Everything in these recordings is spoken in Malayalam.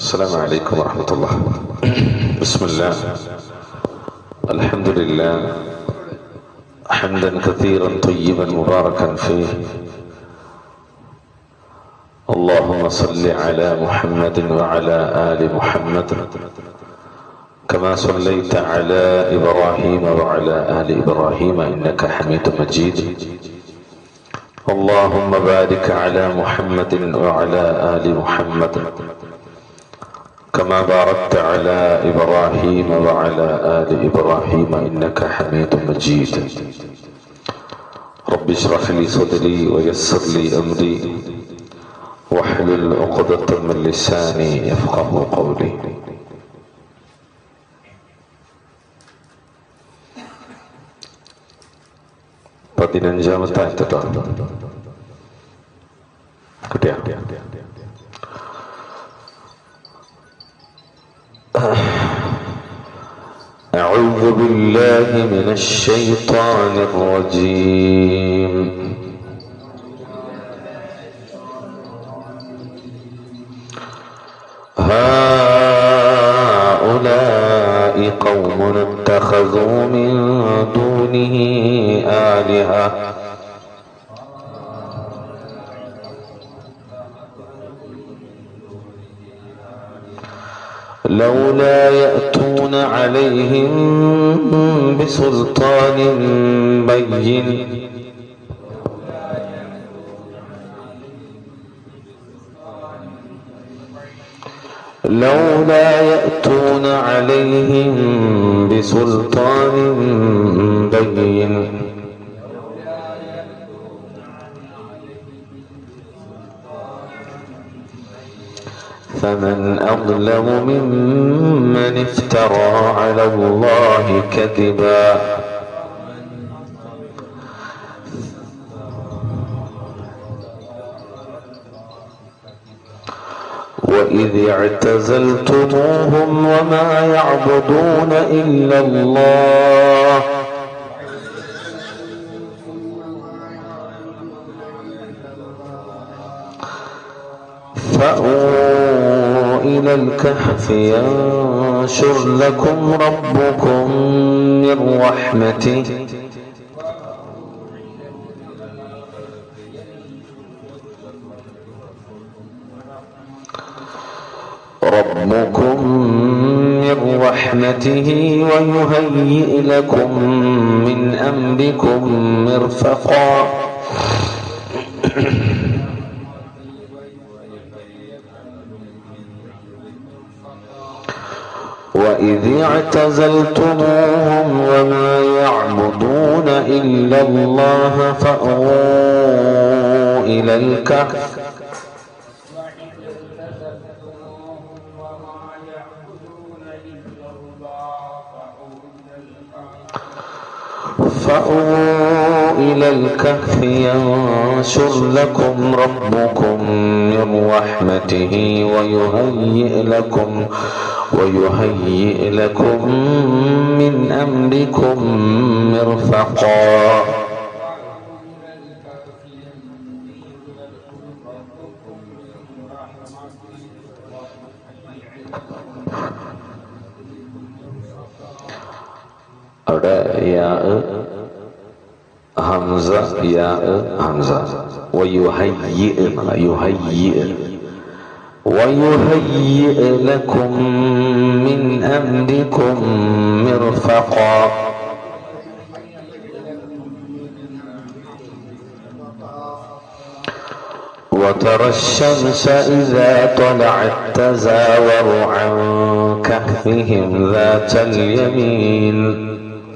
السلام عليكم ورحمة الله بسم الله الحمد لله حمدا كثيرا طيبا مباركا فيه اللهم صل على محمد وعلى آل محمد كما صليت على إبراهيم وعلى آل إبراهيم إنك حميد مجيد اللهم بارك على محمد وعلى آل محمد كما باركت على إبراهيم وعلى آل إبراهيم إنك حميد مجيد رب اشرح لي صدري ويسر لي أمري واحلل عقدة من لساني يفقه قولي പതിനഞ്ചാമത്തെ ആയത്തട്ടോ കിട്ടിയ أعوذ بالله من الشيطان الرجيم هؤلاء قوم اتخذوا من دونه آلهة لولا يأتون عليهم بسلطان بين لولا يأتون عليهم بسلطان بين فمن أظلم ممن افترى على الله كذبا وإذ اعتزلتموهم وما يعبدون إلا الله فأووا إلى الكهف ينشر لكم ربكم من رحمته ربكم من رحمته ويهيئ لكم من أمركم مرفقا وإذ اعتزلتموهم وما يعبدون إلا الله فأووا إلى الكهف فأووا إلى الكهف ينشر لكم ربكم من رحمته ويهيئ لكم ويهيئ لكم من أمركم مرفقا അവിടെ യാ ഹംസ യാ ഹംസ വയുഹയ്യി എന്നുള്ള യുഹയ്യി ويهيئ لكم من أمركم مرفقا وترى الشمس إذا طلعت تزاور عن كهفهم ذات اليمين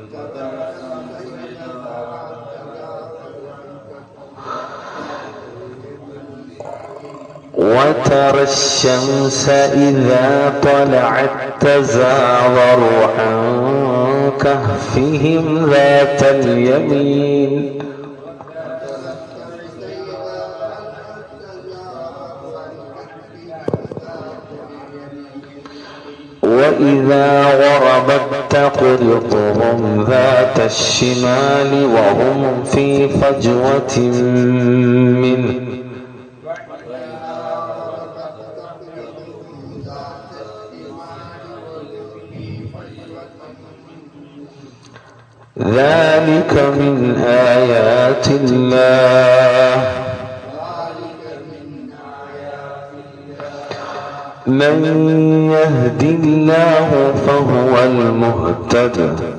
وترى الشمس إذا طلعت تزاور عن كهفهم ذات اليمين وإذا غربت تقرضهم ذات الشمال وهم في فجوة منه ذلك من آيات الله من يهد الله فهو المهتد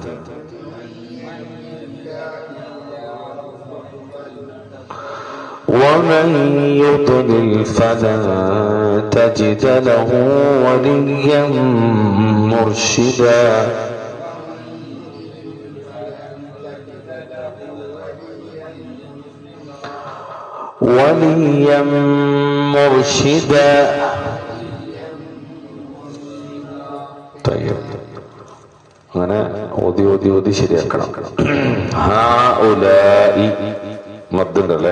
ومن يضلل فلن تجد له وليا مرشدا وليا مرشدا طيب അങ്ങനെ ഓതി ഓതി ഓതി ശരിയാക്കണം ഹാ ഉലായി മദ്ദുണ്ടല്ലേ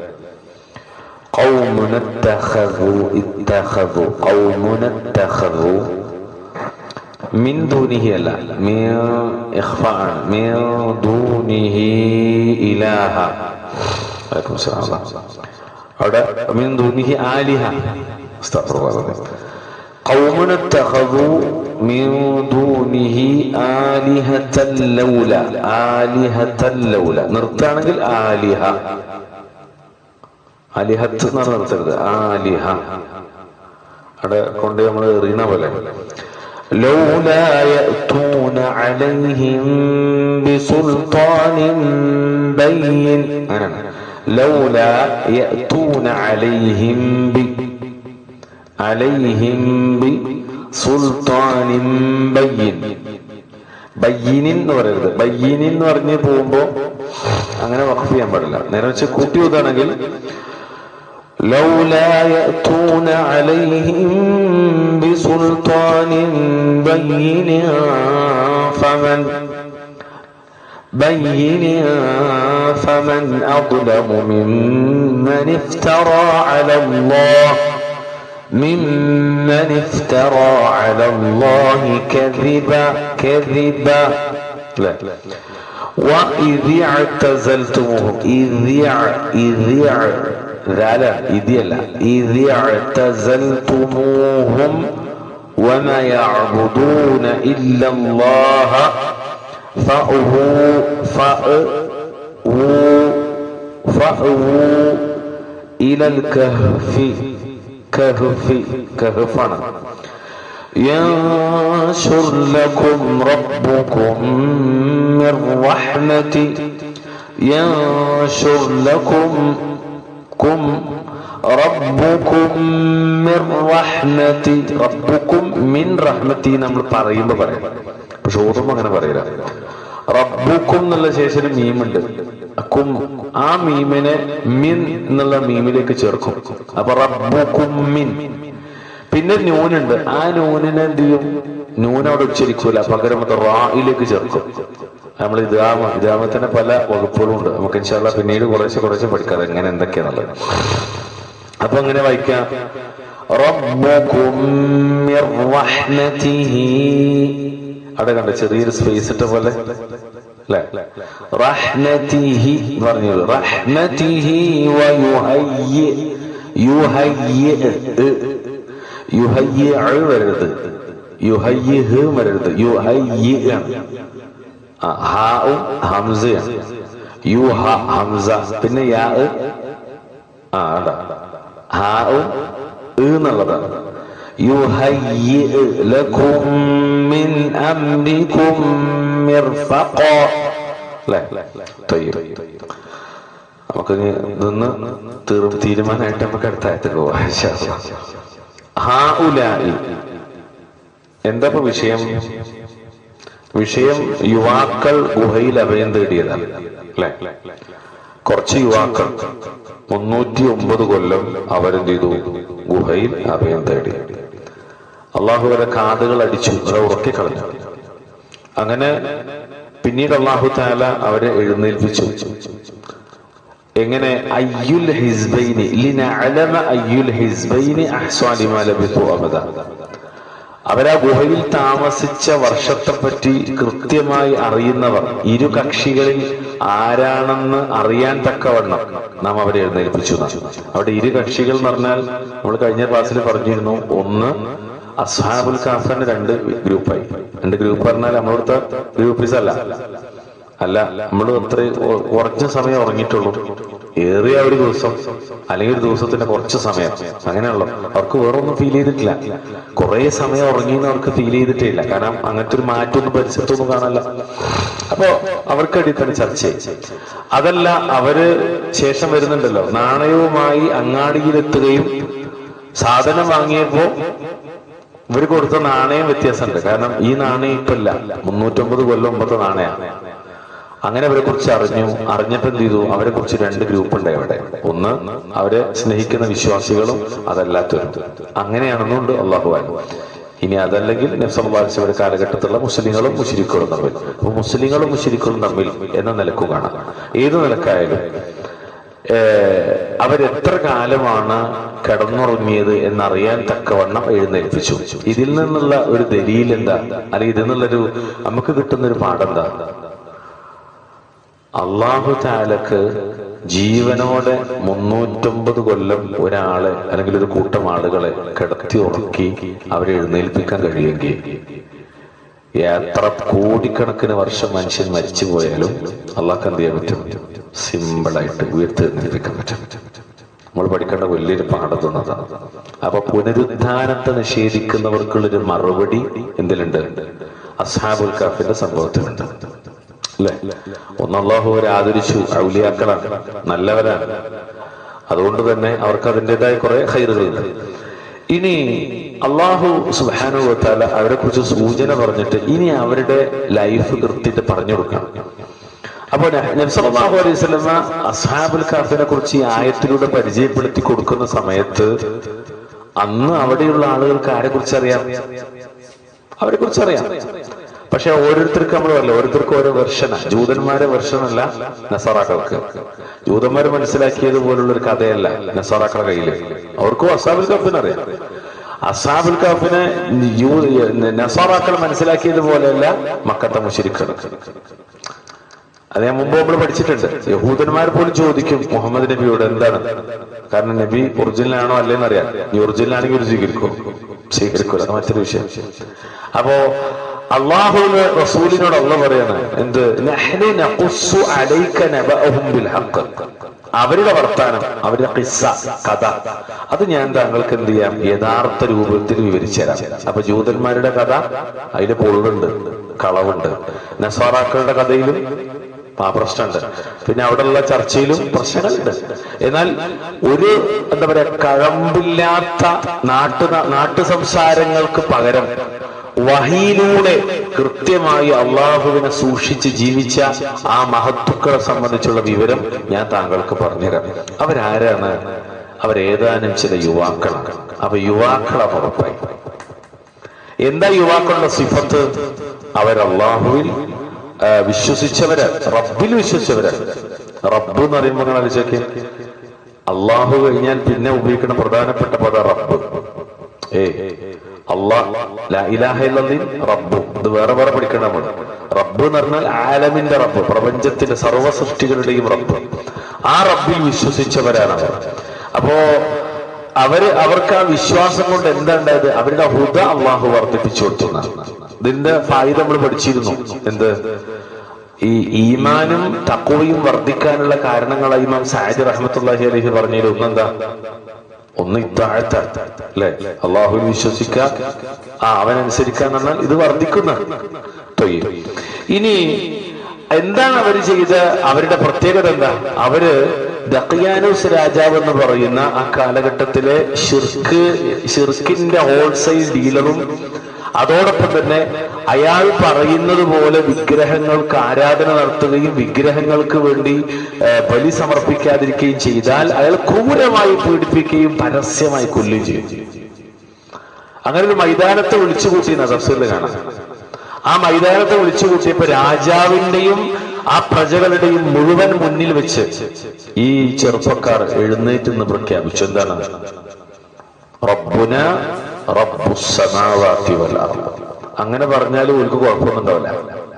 قوم اتخذوا اتخذوا قوم اتخذوا من دونه لا من إخفاء من دونه إلها عليكم السلام അവിടെ من دونه آلهة استغفر الله العظيم قوم اتخذوا من دونه آلهة لولا آلهة لولا നിർത്താണെങ്കിൽ ആലിഹ അലിഹത്ത് എന്നാണ് നിർത്തരുത് ആലിഹ അവിടെ കൊണ്ട് നമ്മൾ എറിയണ പോലെ لولا يأتون عليهم بسلطان بين لولا يأتون عليهم ب عليهم بسلطان بين ബയ്യനിൻ എന്ന് പറയരുത് ബയ്യനിൻ എന്ന് പറഞ്ഞ് പോകുമ്പോ അങ്ങനെ വഖഫ് ചെയ്യാൻ പാടില്ല നേരെ വെച്ച് കൂട്ടി ഓതാണെങ്കിൽ لولا يأتون عليهم بسلطان بين فمن بين فمن أظلم ممن افترى على الله ممن افترى على الله كذبا كذبا لا وإذ اعتزلتموهم إذ يع إذ يع لا لا إذ لا إذ اعتزلتموهم وما يعبدون إلا الله فأووا فأووا فأووا إلى الكهف كهف كهفنا ينشر لكم ربكم من رحمته ينشر لكم كم ربكم من رحمتي ربكم من رحمتي നമ്മൾ പറയുമ്പോൾ പറയാം പക്ഷെ ഓർമ്മ അങ്ങനെ പറയില്ല റബ്ബുക്കും എന്നുള്ള ശേഷം ഒരു മീമുണ്ട് കും ആ മീമിനെ മിൻ എന്നുള്ള മീമിലേക്ക് ചേർക്കും അപ്പൊ റബ്ബുക്കും മിൻ പിന്നെ നൂനുണ്ട് ആ നൂനിനെ എന്ത് ചെയ്യും നൂൻ അവിടെ ഉച്ചരിക്കൂല പകരം അത് റായിലേക്ക് ചേർക്കും നമ്മൾ ഇതാമ ഇതാമത്തിന്റെ പല വകുപ്പുകളും ഉണ്ട് നമുക്ക് ഇൻഷാല്ല പിന്നീട് കുറേശ്ശെ കുറേശ്ശെ പഠിക്കാം എങ്ങനെ എന്തൊക്കെയാണുള്ളത് അപ്പൊ അങ്ങനെ വായിക്കാം റബ്ബുക്കും മിർ റഹ്മതിഹി അവിടെ കണ്ട ചെറിയൊരു സ്പേസ് ഇട്ട പോലെ അല്ലെ റഹ്മതിഹി പറഞ്ഞു റഹ്മതിഹി വയുഹയ്യി യുഹയ്യി യുഹയ്യി വരരുത് യുഹയ്യി വരരുത് യുഹയ്യി ആണ് ആ, ഹാവും ഹംസയാണ് യുഹ ഹംസ പിന്നെ യാ ആ അതാ ഹാവും ഇ എന്നുള്ളതാണ് യുഹയ്യി ലക്കും മിൻ അംരിക്കും മിർഫഖ അല്ലേ തയ്യബ് നമുക്ക് ഇനി ഇതൊന്ന് തീർ തീരുമാനമായിട്ട് നമുക്ക് അടുത്ത ആയത്തേക്ക് പോവാം ഇൻഷാ അല്ലാ. ഹാഉലായി എന്താ ഇപ്പൊ വിഷയം വിഷയം യുവാക്കൾ ഗുഹയിൽ അഭയം തേടിയതാണ് അല്ലെ കുറച്ച് യുവാക്കൾ മുന്നൂറ്റി ഒമ്പത് കൊല്ലം അവരെന്ത് ചെയ്തു ഗുഹയിൽ അഭയം തേടി അള്ളാഹു അവരെ കാതുകൾ അടിച്ചു അവരെ ഉറക്കിക്കളഞ്ഞു അങ്ങനെ പിന്നീട് അള്ളാഹു താല അവരെ എഴുന്നേൽപ്പിച്ചു എങ്ങനെ അയ്യുൽ ഹിസ്ബൈനി ലിനഅലമ അയ്യുൽ ഹിസ്ബൈനി അഹ്സാ ലിമാ ലബിത്തു അബദ അവരാ ഗുഹയിൽ താമസിച്ച വർഷത്തെ പറ്റി കൃത്യമായി അറിയുന്നവർ ഇരു കക്ഷികളിൽ ആരാണെന്ന് അറിയാൻ തക്കവണ്ണം നാം അവരെ എഴുന്നേൽപ്പിച്ചു എന്നാണ്. അവിടെ ഇരു കക്ഷികൾ എന്ന് പറഞ്ഞാൽ നമ്മൾ കഴിഞ്ഞ ക്ലാസ്സിൽ പറഞ്ഞിരുന്നു ഒന്ന് അസ്ഹാബുൽ കാഫന്റെ രണ്ട് ഗ്രൂപ്പായി രണ്ട് ഗ്രൂപ്പ് പറഞ്ഞാൽ നമ്മളടുത്ത ഗ്രൂപ്പീസ് അല്ല അല്ല നമ്മൾ അത്ര കുറച്ച സമയം ഉറങ്ങിയിട്ടുള്ളൂ ഏറിയ ഒരു ദിവസം അല്ലെങ്കിൽ ഒരു ദിവസത്തിന്റെ കുറച്ച് സമയം അങ്ങനെയുള്ളൂ അവർക്ക് വേറെ ഒന്നും ഫീൽ ചെയ്തിട്ടില്ല കുറെ സമയം ഉറങ്ങിയെന്ന് അവർക്ക് ഫീൽ ചെയ്തിട്ടേ ഇല്ല കാരണം അങ്ങനത്തെ ഒരു മാറ്റമൊന്നും പരിസരത്തൊന്നും കാണാനല്ല അപ്പോ അവർക്കടി തന്നെ ചർച്ച ചെയ്യും അതല്ല അവര് ശേഷം വരുന്നുണ്ടല്ലോ നാണയവുമായി അങ്ങാടിയിലെത്തുകയും സാധനം വാങ്ങിയപ്പോ ഇവര് കൊടുത്ത നാണയം വ്യത്യാസമുണ്ട് കാരണം ഈ നാണയം ഇപ്പൊ ഇല്ല മുന്നൂറ്റമ്പത് കൊല്ലം മുമ്പത്തെ നാണയാണ് അങ്ങനെ അവരെ കുറിച്ച് അറിഞ്ഞു അറിഞ്ഞപ്പോ എന്ത് ചെയ്തു അവരെ കുറിച്ച് രണ്ട് ഗ്രൂപ്പ് ഉണ്ട് അവിടെ ഒന്ന് അവരെ സ്നേഹിക്കുന്ന വിശ്വാസികളും അതല്ലാത്തവരും അങ്ങനെയാണെന്നുണ്ട് അള്ളാഹുവാൻ ഇനി അതല്ലെങ്കിൽ നബ്സല്ലാസ്വരുടെ കാലഘട്ടത്തിലുള്ള മുസ്ലിങ്ങളും മുഷിരിക്കുകളും തമ്മിൽ അപ്പൊ മുസ്ലിങ്ങളും മുഷിരിക്കുകളും തമ്മിൽ എന്ന നിലക്കു കാണാം ഏത് നിലക്കായാലും ഏഹ് അവരെത്ര കാലമാണ് കിടന്നുറങ്ങിയത് എന്നറിയാൻ തക്കവണ്ണം എഴുന്നേൽപ്പിച്ചു ഇതിൽ നിന്നുള്ള ഒരു ദലീൽ എന്താ അല്ലെങ്കിൽ ഇതിൽ നിന്നുള്ളൊരു നമുക്ക് കിട്ടുന്ന ഒരു പാഠം എന്താ അള്ളാഹു താലക്ക് ജീവനോടെ മുന്നൂറ്റമ്പത് കൊല്ലം ഒരാളെ അല്ലെങ്കിൽ ഒരു കൂട്ടം ആളുകളെ കിടത്തി ഉറക്കി അവരെ എഴുന്നേൽപ്പിക്കാൻ കഴിയുമെങ്കിൽ എത്ര കോടിക്കണക്കിന് വർഷം മനുഷ്യൻ മരിച്ചു പോയാലും അള്ളാഹ് എന്ത് ചെയ്യാൻ പറ്റും സിമ്പിളായിട്ട് ഉയർത്തെഴുന്നേൽപ്പിക്കാൻ പറ്റും നമ്മൾ പഠിക്കേണ്ട വലിയൊരു പാഠം തന്നതാണ് അപ്പൊ പുനരുദ്ധാനത്തെ നിഷേധിക്കുന്നവർക്കുള്ളൊരു മറുപടി എന്തിലുണ്ട് അസ്ഹാബുൽ കാഫിന്റെ സംഭവത്തിലുണ്ട് അല്ലെ ഒന്നല്ലാഹു അവരെ ആദരിച്ചു ഔലിയാക്കളാണ് നല്ലവരാണ് അതുകൊണ്ട് തന്നെ അവർക്ക് അതിൻ്റെതായ കുറെ ഹൈറുകളുണ്ട് ഇനി അള്ളാഹു സുബാനു വത്താല അവരെ കുറിച്ച് സൂചന പറഞ്ഞിട്ട് ഇനി അവരുടെ ലൈഫ് കൃത്യത്തെ പറഞ്ഞു കൊടുക്കണം അപ്പൊ നബ്സലാഹു അലൈഹി സ്വലമ അസ്ഹാബുൽ കാഫിനെ കുറിച്ച് ഈ ആയത്തിലൂടെ പരിചയപ്പെടുത്തി കൊടുക്കുന്ന സമയത്ത് അന്ന് അവിടെയുള്ള ആളുകൾക്ക് ആരെ കുറിച്ച് അറിയാം അവരെ കുറിച്ച് അറിയാം പക്ഷെ ഓരോരുത്തർക്ക് നമ്മൾ പറയില്ല ഓരോരുത്തർക്ക് ഓരോ വെർഷനാ ജൂതന്മാരെ വെർഷനല്ല നസറാക്കൾക്ക് ജൂതന്മാർ മനസ്സിലാക്കിയത് പോലുള്ള ഒരു കഥയല്ല നസറാക്കളുടെ കയ്യില് അവർക്കും അസാബുൽ കാഫിനെ അറിയാം അസാബുൽ കാഫിനെ നസറാക്കൾ മനസ്സിലാക്കിയത് പോലെയല്ല മക്കത്തെ മുഷിരിക്കൾ അത് ഞാൻ മുമ്പ് നമ്മൾ പഠിച്ചിട്ടുണ്ട് യഹൂദന്മാർ പോലും ചോദിക്കും മുഹമ്മദ് നബിയോട് എന്താണ് കാരണം നബി ഒറിജിനൽ ആണോ അല്ലേന്ന് അറിയാം ഈ ഒറിജിനൽ ആണെങ്കിൽ ഒരു സ്വീകരിക്കും സ്വീകരിക്കൂല അത് മറ്റൊരു വിഷയം അപ്പോ അള്ളാഹുവിന് റസൂലിനോട് അള്ള പറയാണ് എന്ത് നഹ്നു നഖുസ്സു അലൈക നബഅഹും ബിൽ ഹഖ് അവരുടെ വർത്താനം അവരുടെ കിസ്സ കഥ അത് ഞാൻ താങ്കൾക്ക് എന്ത് ചെയ്യാം യഥാർത്ഥ രൂപത്തിൽ വിവരിച്ചു തരാം അപ്പൊ ജൂതന്മാരുടെ കഥ അതിന് പൊള്ളുണ്ട് കളവുണ്ട് നസാറാക്കളുടെ കഥയിലും ആ പ്രശ്നമുണ്ട് പിന്നെ അവിടെയുള്ള ചർച്ചയിലും പ്രശ്നങ്ങളുണ്ട് എന്നാൽ ഒരു എന്താ പറയാ കഴമ്പില്ലാത്ത നാട്ടു നാട്ടു സംസാരങ്ങൾക്ക് പകരം വഹിയിലൂടെ കൃത്യമായി അള്ളാഹുവിനെ സൂക്ഷിച്ച് ജീവിച്ച ആ മഹത്തുക്കളെ സംബന്ധിച്ചുള്ള വിവരം ഞാൻ താങ്കൾക്ക് പറഞ്ഞുതരാം അവരാരാണ് അവരേതാനും ചില യുവാക്കളാണ് അപ്പൊ യുവാക്കളെ ഉറപ്പായി എന്താ യുവാക്കളുടെ സിഫത്ത് അവർ അള്ളാഹുവിൽ ആ, വിശ്വസിച്ചവരാണ് റബ്ബിൽ വിശ്വസിച്ചവരാണ് റബ്ബ് എന്ന് പറയുമ്പോൾ നിങ്ങൾ ആലോചിച്ചൊക്കെ അള്ളാഹു കഴിഞ്ഞാൽ പിന്നെ ഉപയോഗിക്കുന്ന പ്രധാനപ്പെട്ട പദ റബ്ബ് ഏ അള്ളാഹ് റബ്ബ് ഇത് വേറെ വേറെ പഠിക്കണം നമ്മൾ റബ്ബ് എന്ന് പറഞ്ഞാൽ ആലമിന്റെ റബ്ബ് പ്രപഞ്ചത്തിന്റെ സർവ്വ സൃഷ്ടികളുടെയും റബ്ബ് ആ റബ്ബിൽ വിശ്വസിച്ചവരാണ് അവർ അപ്പോ അവര് അവർക്ക് ആ വിശ്വാസം കൊണ്ട് എന്താ ഉണ്ടായത് അവരുടെ ഹുദ അള്ളാഹു വർദ്ധിപ്പിച്ചു കൊടുത്തു എന്നാണ്. ഇതിന്റെ ഫായിദ നമ്മൾ പഠിച്ചിരുന്നു എന്ത് ഈ ഈമാനും തക്കവയും വർദ്ധിക്കാനുള്ള കാരണങ്ങളായി ഇമാം സാജി റഹ്മത്തുള്ളാഹി അലഹി പറഞ്ഞതിൽ ഒന്നെന്താ ഒന്ന് ഇത്താഴത്ത അല്ലെ അള്ളാഹുവിൽ വിശ്വസിക്ക ആ അവനനുസരിക്കുക എന്ന് പറഞ്ഞാൽ ഇത് വർദ്ധിക്കുന്ന തൊയ്യ്. ഇനി എന്താണ് അവർ ചെയ്ത അവരുടെ പ്രത്യേകത എന്താ അവര് ദക്കിയാനൂസ് രാജാവ് എന്ന് പറയുന്ന ആ കാലഘട്ടത്തിലെ ഷിർക്ക് ഷിർക്കിന്റെ ഹോൾസെയിൽ ഡീലറും അതോടൊപ്പം തന്നെ അയാൾ പറയുന്നത് പോലെ വിഗ്രഹങ്ങൾക്ക് ആരാധന നടത്തുകയും വിഗ്രഹങ്ങൾക്ക് വേണ്ടി ഏ, ബലി സമർപ്പിക്കാതിരിക്കുകയും ചെയ്താൽ അയാൾ ക്രൂരമായി പീഡിപ്പിക്കുകയും പരസ്യമായി കൊല്ലുകയും ചെയ്യും അങ്ങനെ ഒരു മൈതാനത്തെ വിളിച്ചു കൂട്ടിയെന്ന തഫ്സീറിൽ കാണാം ആ മൈതാനത്തെ വിളിച്ചു കൂട്ടിയപ്പോ രാജാവിന്റെയും ആ പ്രജകളുടെയും മുഴുവൻ മുന്നിൽ വെച്ച് ഈ ചെറുപ്പക്കാർ എഴുന്നേറ്റ് നിന്ന് പ്രഖ്യാപിച്ചു എന്താണ് റബ്ബുന റബ്ബുസ് സമാവാതി വൽ അർള്. അങ്ങനെ പറഞ്ഞാലും ഒരു കുഴപ്പമൊന്നും ഉണ്ടാവില്ല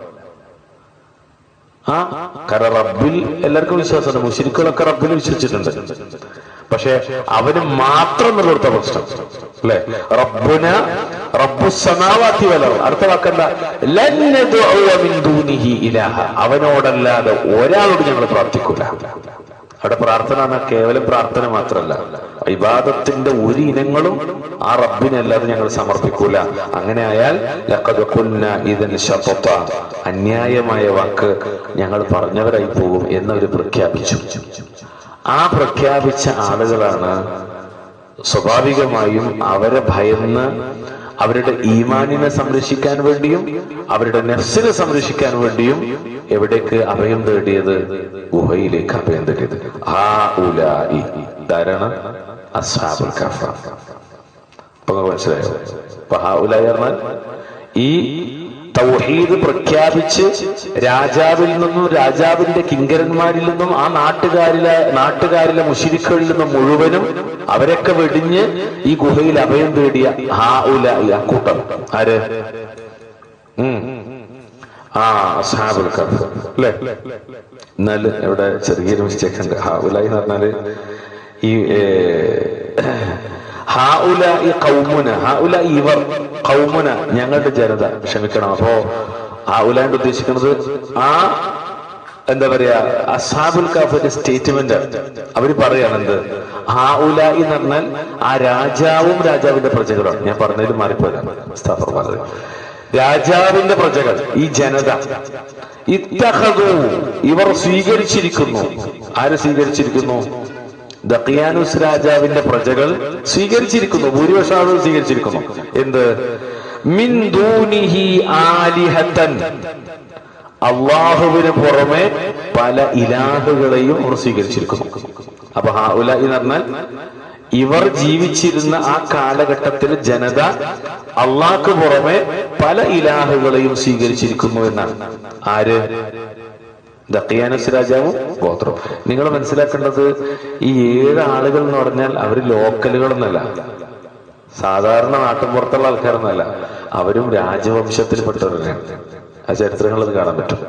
ആ കാരണം റബ്ബിൽ എല്ലാവർക്കും വിശ്വാസമുണ്ട് മുഷിരിക്കുകളൊക്കെ റബ്ബിൽ വിശ്വസിച്ചിട്ടുണ്ട് പക്ഷെ അവന് മാത്രം നിലനിർത്ത പ്രശ്നം അല്ലെ റബ്ബുന റബ്ബു റബ്ബുസ് സമാവാതി വൽ അർദ്. അടുത്ത വാക്കെന്താ ലൻ നദ്ഉ മിൻ ദൂനിഹി ഇലാഹ അവനോടല്ലാതെ ഒരാളോട് ഞങ്ങൾ പ്രാർത്ഥിക്കൂല അവിടെ പ്രാർത്ഥന എന്നാൽ കേവലം പ്രാർത്ഥന മാത്രമല്ല ഇബാദത്തിന്റെ ഒരു ഇനങ്ങളും ആ റബ്ബിനല്ലാതെ ഞങ്ങൾ സമർപ്പിക്കൂല അങ്ങനെ ആയാൽ ലഖദ് കുന്ന ഇദൻ ശതത അന്യായമായ വാക്ക് ഞങ്ങൾ പറഞ്ഞവരായി പോകും എന്നവർ പ്രഖ്യാപിച്ചു ആ പ്രഖ്യാപിച്ച ആളുകളാണ് സ്വാഭാവികമായും അവരെ ഭയന്ന് അവരുടെ ഈമാനിനെ സംരക്ഷിക്കാൻ വേണ്ടിയും അവരുടെ നെഫ്സിനെ സംരക്ഷിക്കാൻ വേണ്ടിയും എവിടേക്ക് അഭയം തേടിയത് ഗുഹയിലേക്ക് അഭയം തേടിയത് ആ ഉലായി ധാരാണ് അസ്ഹാബുൽ കഫ അപ്പൊ നിങ്ങൾക്ക് മനസ്സിലായോ അപ്പൊ ഹാ ഉലായി പറഞ്ഞാൽ ഈ തൗഹീദ് പ്രഖ്യാപിച്ച് രാജാവിൽ നിന്നും രാജാവിന്റെ കിങ്കരന്മാരിൽ നിന്നും ആ നാട്ടുകാരിലെ നാട്ടുകാരിലെ മുഷിരിക്കളിൽ നിന്നും മുഴുവനും അവരൊക്കെ വെടിഞ്ഞ് ഈ ഗുഹയിൽ അഭയം തേടിയ ഹാ ഉല ആ കൂട്ടം ആര് ഉം. ആ അസ്ഹാബുൽ കഫ് അല്ലേ എന്നാൽ ഇവിടെ ചെറിയൊരു മിസ്റ്റേക്ക് ഉണ്ട് ഹാ ഉലായി എന്ന് പറഞ്ഞാല് ഈ ഹാ ഉല ഈ കൗമുന ഹാ ഉല ഇവർ കൗമുന ഞങ്ങളുടെ ജനത ക്ഷമിക്കണം അപ്പോ ഹാ ഉലാണ്ട് ഉദ്ദേശിക്കുന്നത് ആ എന്താ പറയാ അസാബുൽ കാഫിന്റെ സ്റ്റേറ്റ്മെന്റ് അവര് പറയാണെന്ത് ഹാ ഉല എന്ന് പറഞ്ഞാൽ ആ രാജാവും രാജാവിന്റെ പ്രജകളാണ് ഞാൻ പറഞ്ഞതിൽ മാറിപ്പോയതാണ് മുസ്താഫർ പറഞ്ഞത് രാജാവിന്റെ പ്രജകൾ ഈ ജനത ഇത്തഹദു ഇവർ സ്വീകരിച്ചിരിക്കുന്നു ആര് സ്വീകരിച്ചിരിക്കുന്നു ദക്കിയാനുസ് രാജാവിന്റെ പ്രജകൾ സ്വീകരിച്ചിരിക്കുന്നു ഭൂരിപക്ഷം ആളുകൾ സ്വീകരിച്ചിരിക്കുന്നു എന്ത് മിൻ ദൂനിഹി ആലിഹത്തൻ അള്ളാഹുവിന് പുറമെ പല ഇലാഹുകളെയും അവർ സ്വീകരിച്ചിരിക്കുന്നു അപ്പൊ ഹാ ഉല എന്ന് പറഞ്ഞാൽ ഇവർ ജീവിച്ചിരുന്ന ആ കാലഘട്ടത്തിൽ ജനത അള്ളാഹ്ക്ക് പുറമെ പല ഇലാഹുകളെയും സ്വീകരിച്ചിരിക്കുന്നു എന്നാണ് ആര് ദക്കിയാനസ് രാജാവും ഗോത്രവും നിങ്ങൾ മനസ്സിലാക്കേണ്ടത് ഈ ഏഴ് ആളുകൾ എന്ന് പറഞ്ഞാൽ അവർ ലോക്കലുകളൊന്നല്ല സാധാരണ നാട്ടിൻപുറത്തുള്ള ആൾക്കാരൊന്നല്ല അവരും രാജവംശത്തിൽപ്പെട്ടവരാണ് ആ ചരിത്രങ്ങൾ അത് കാണാൻ പറ്റും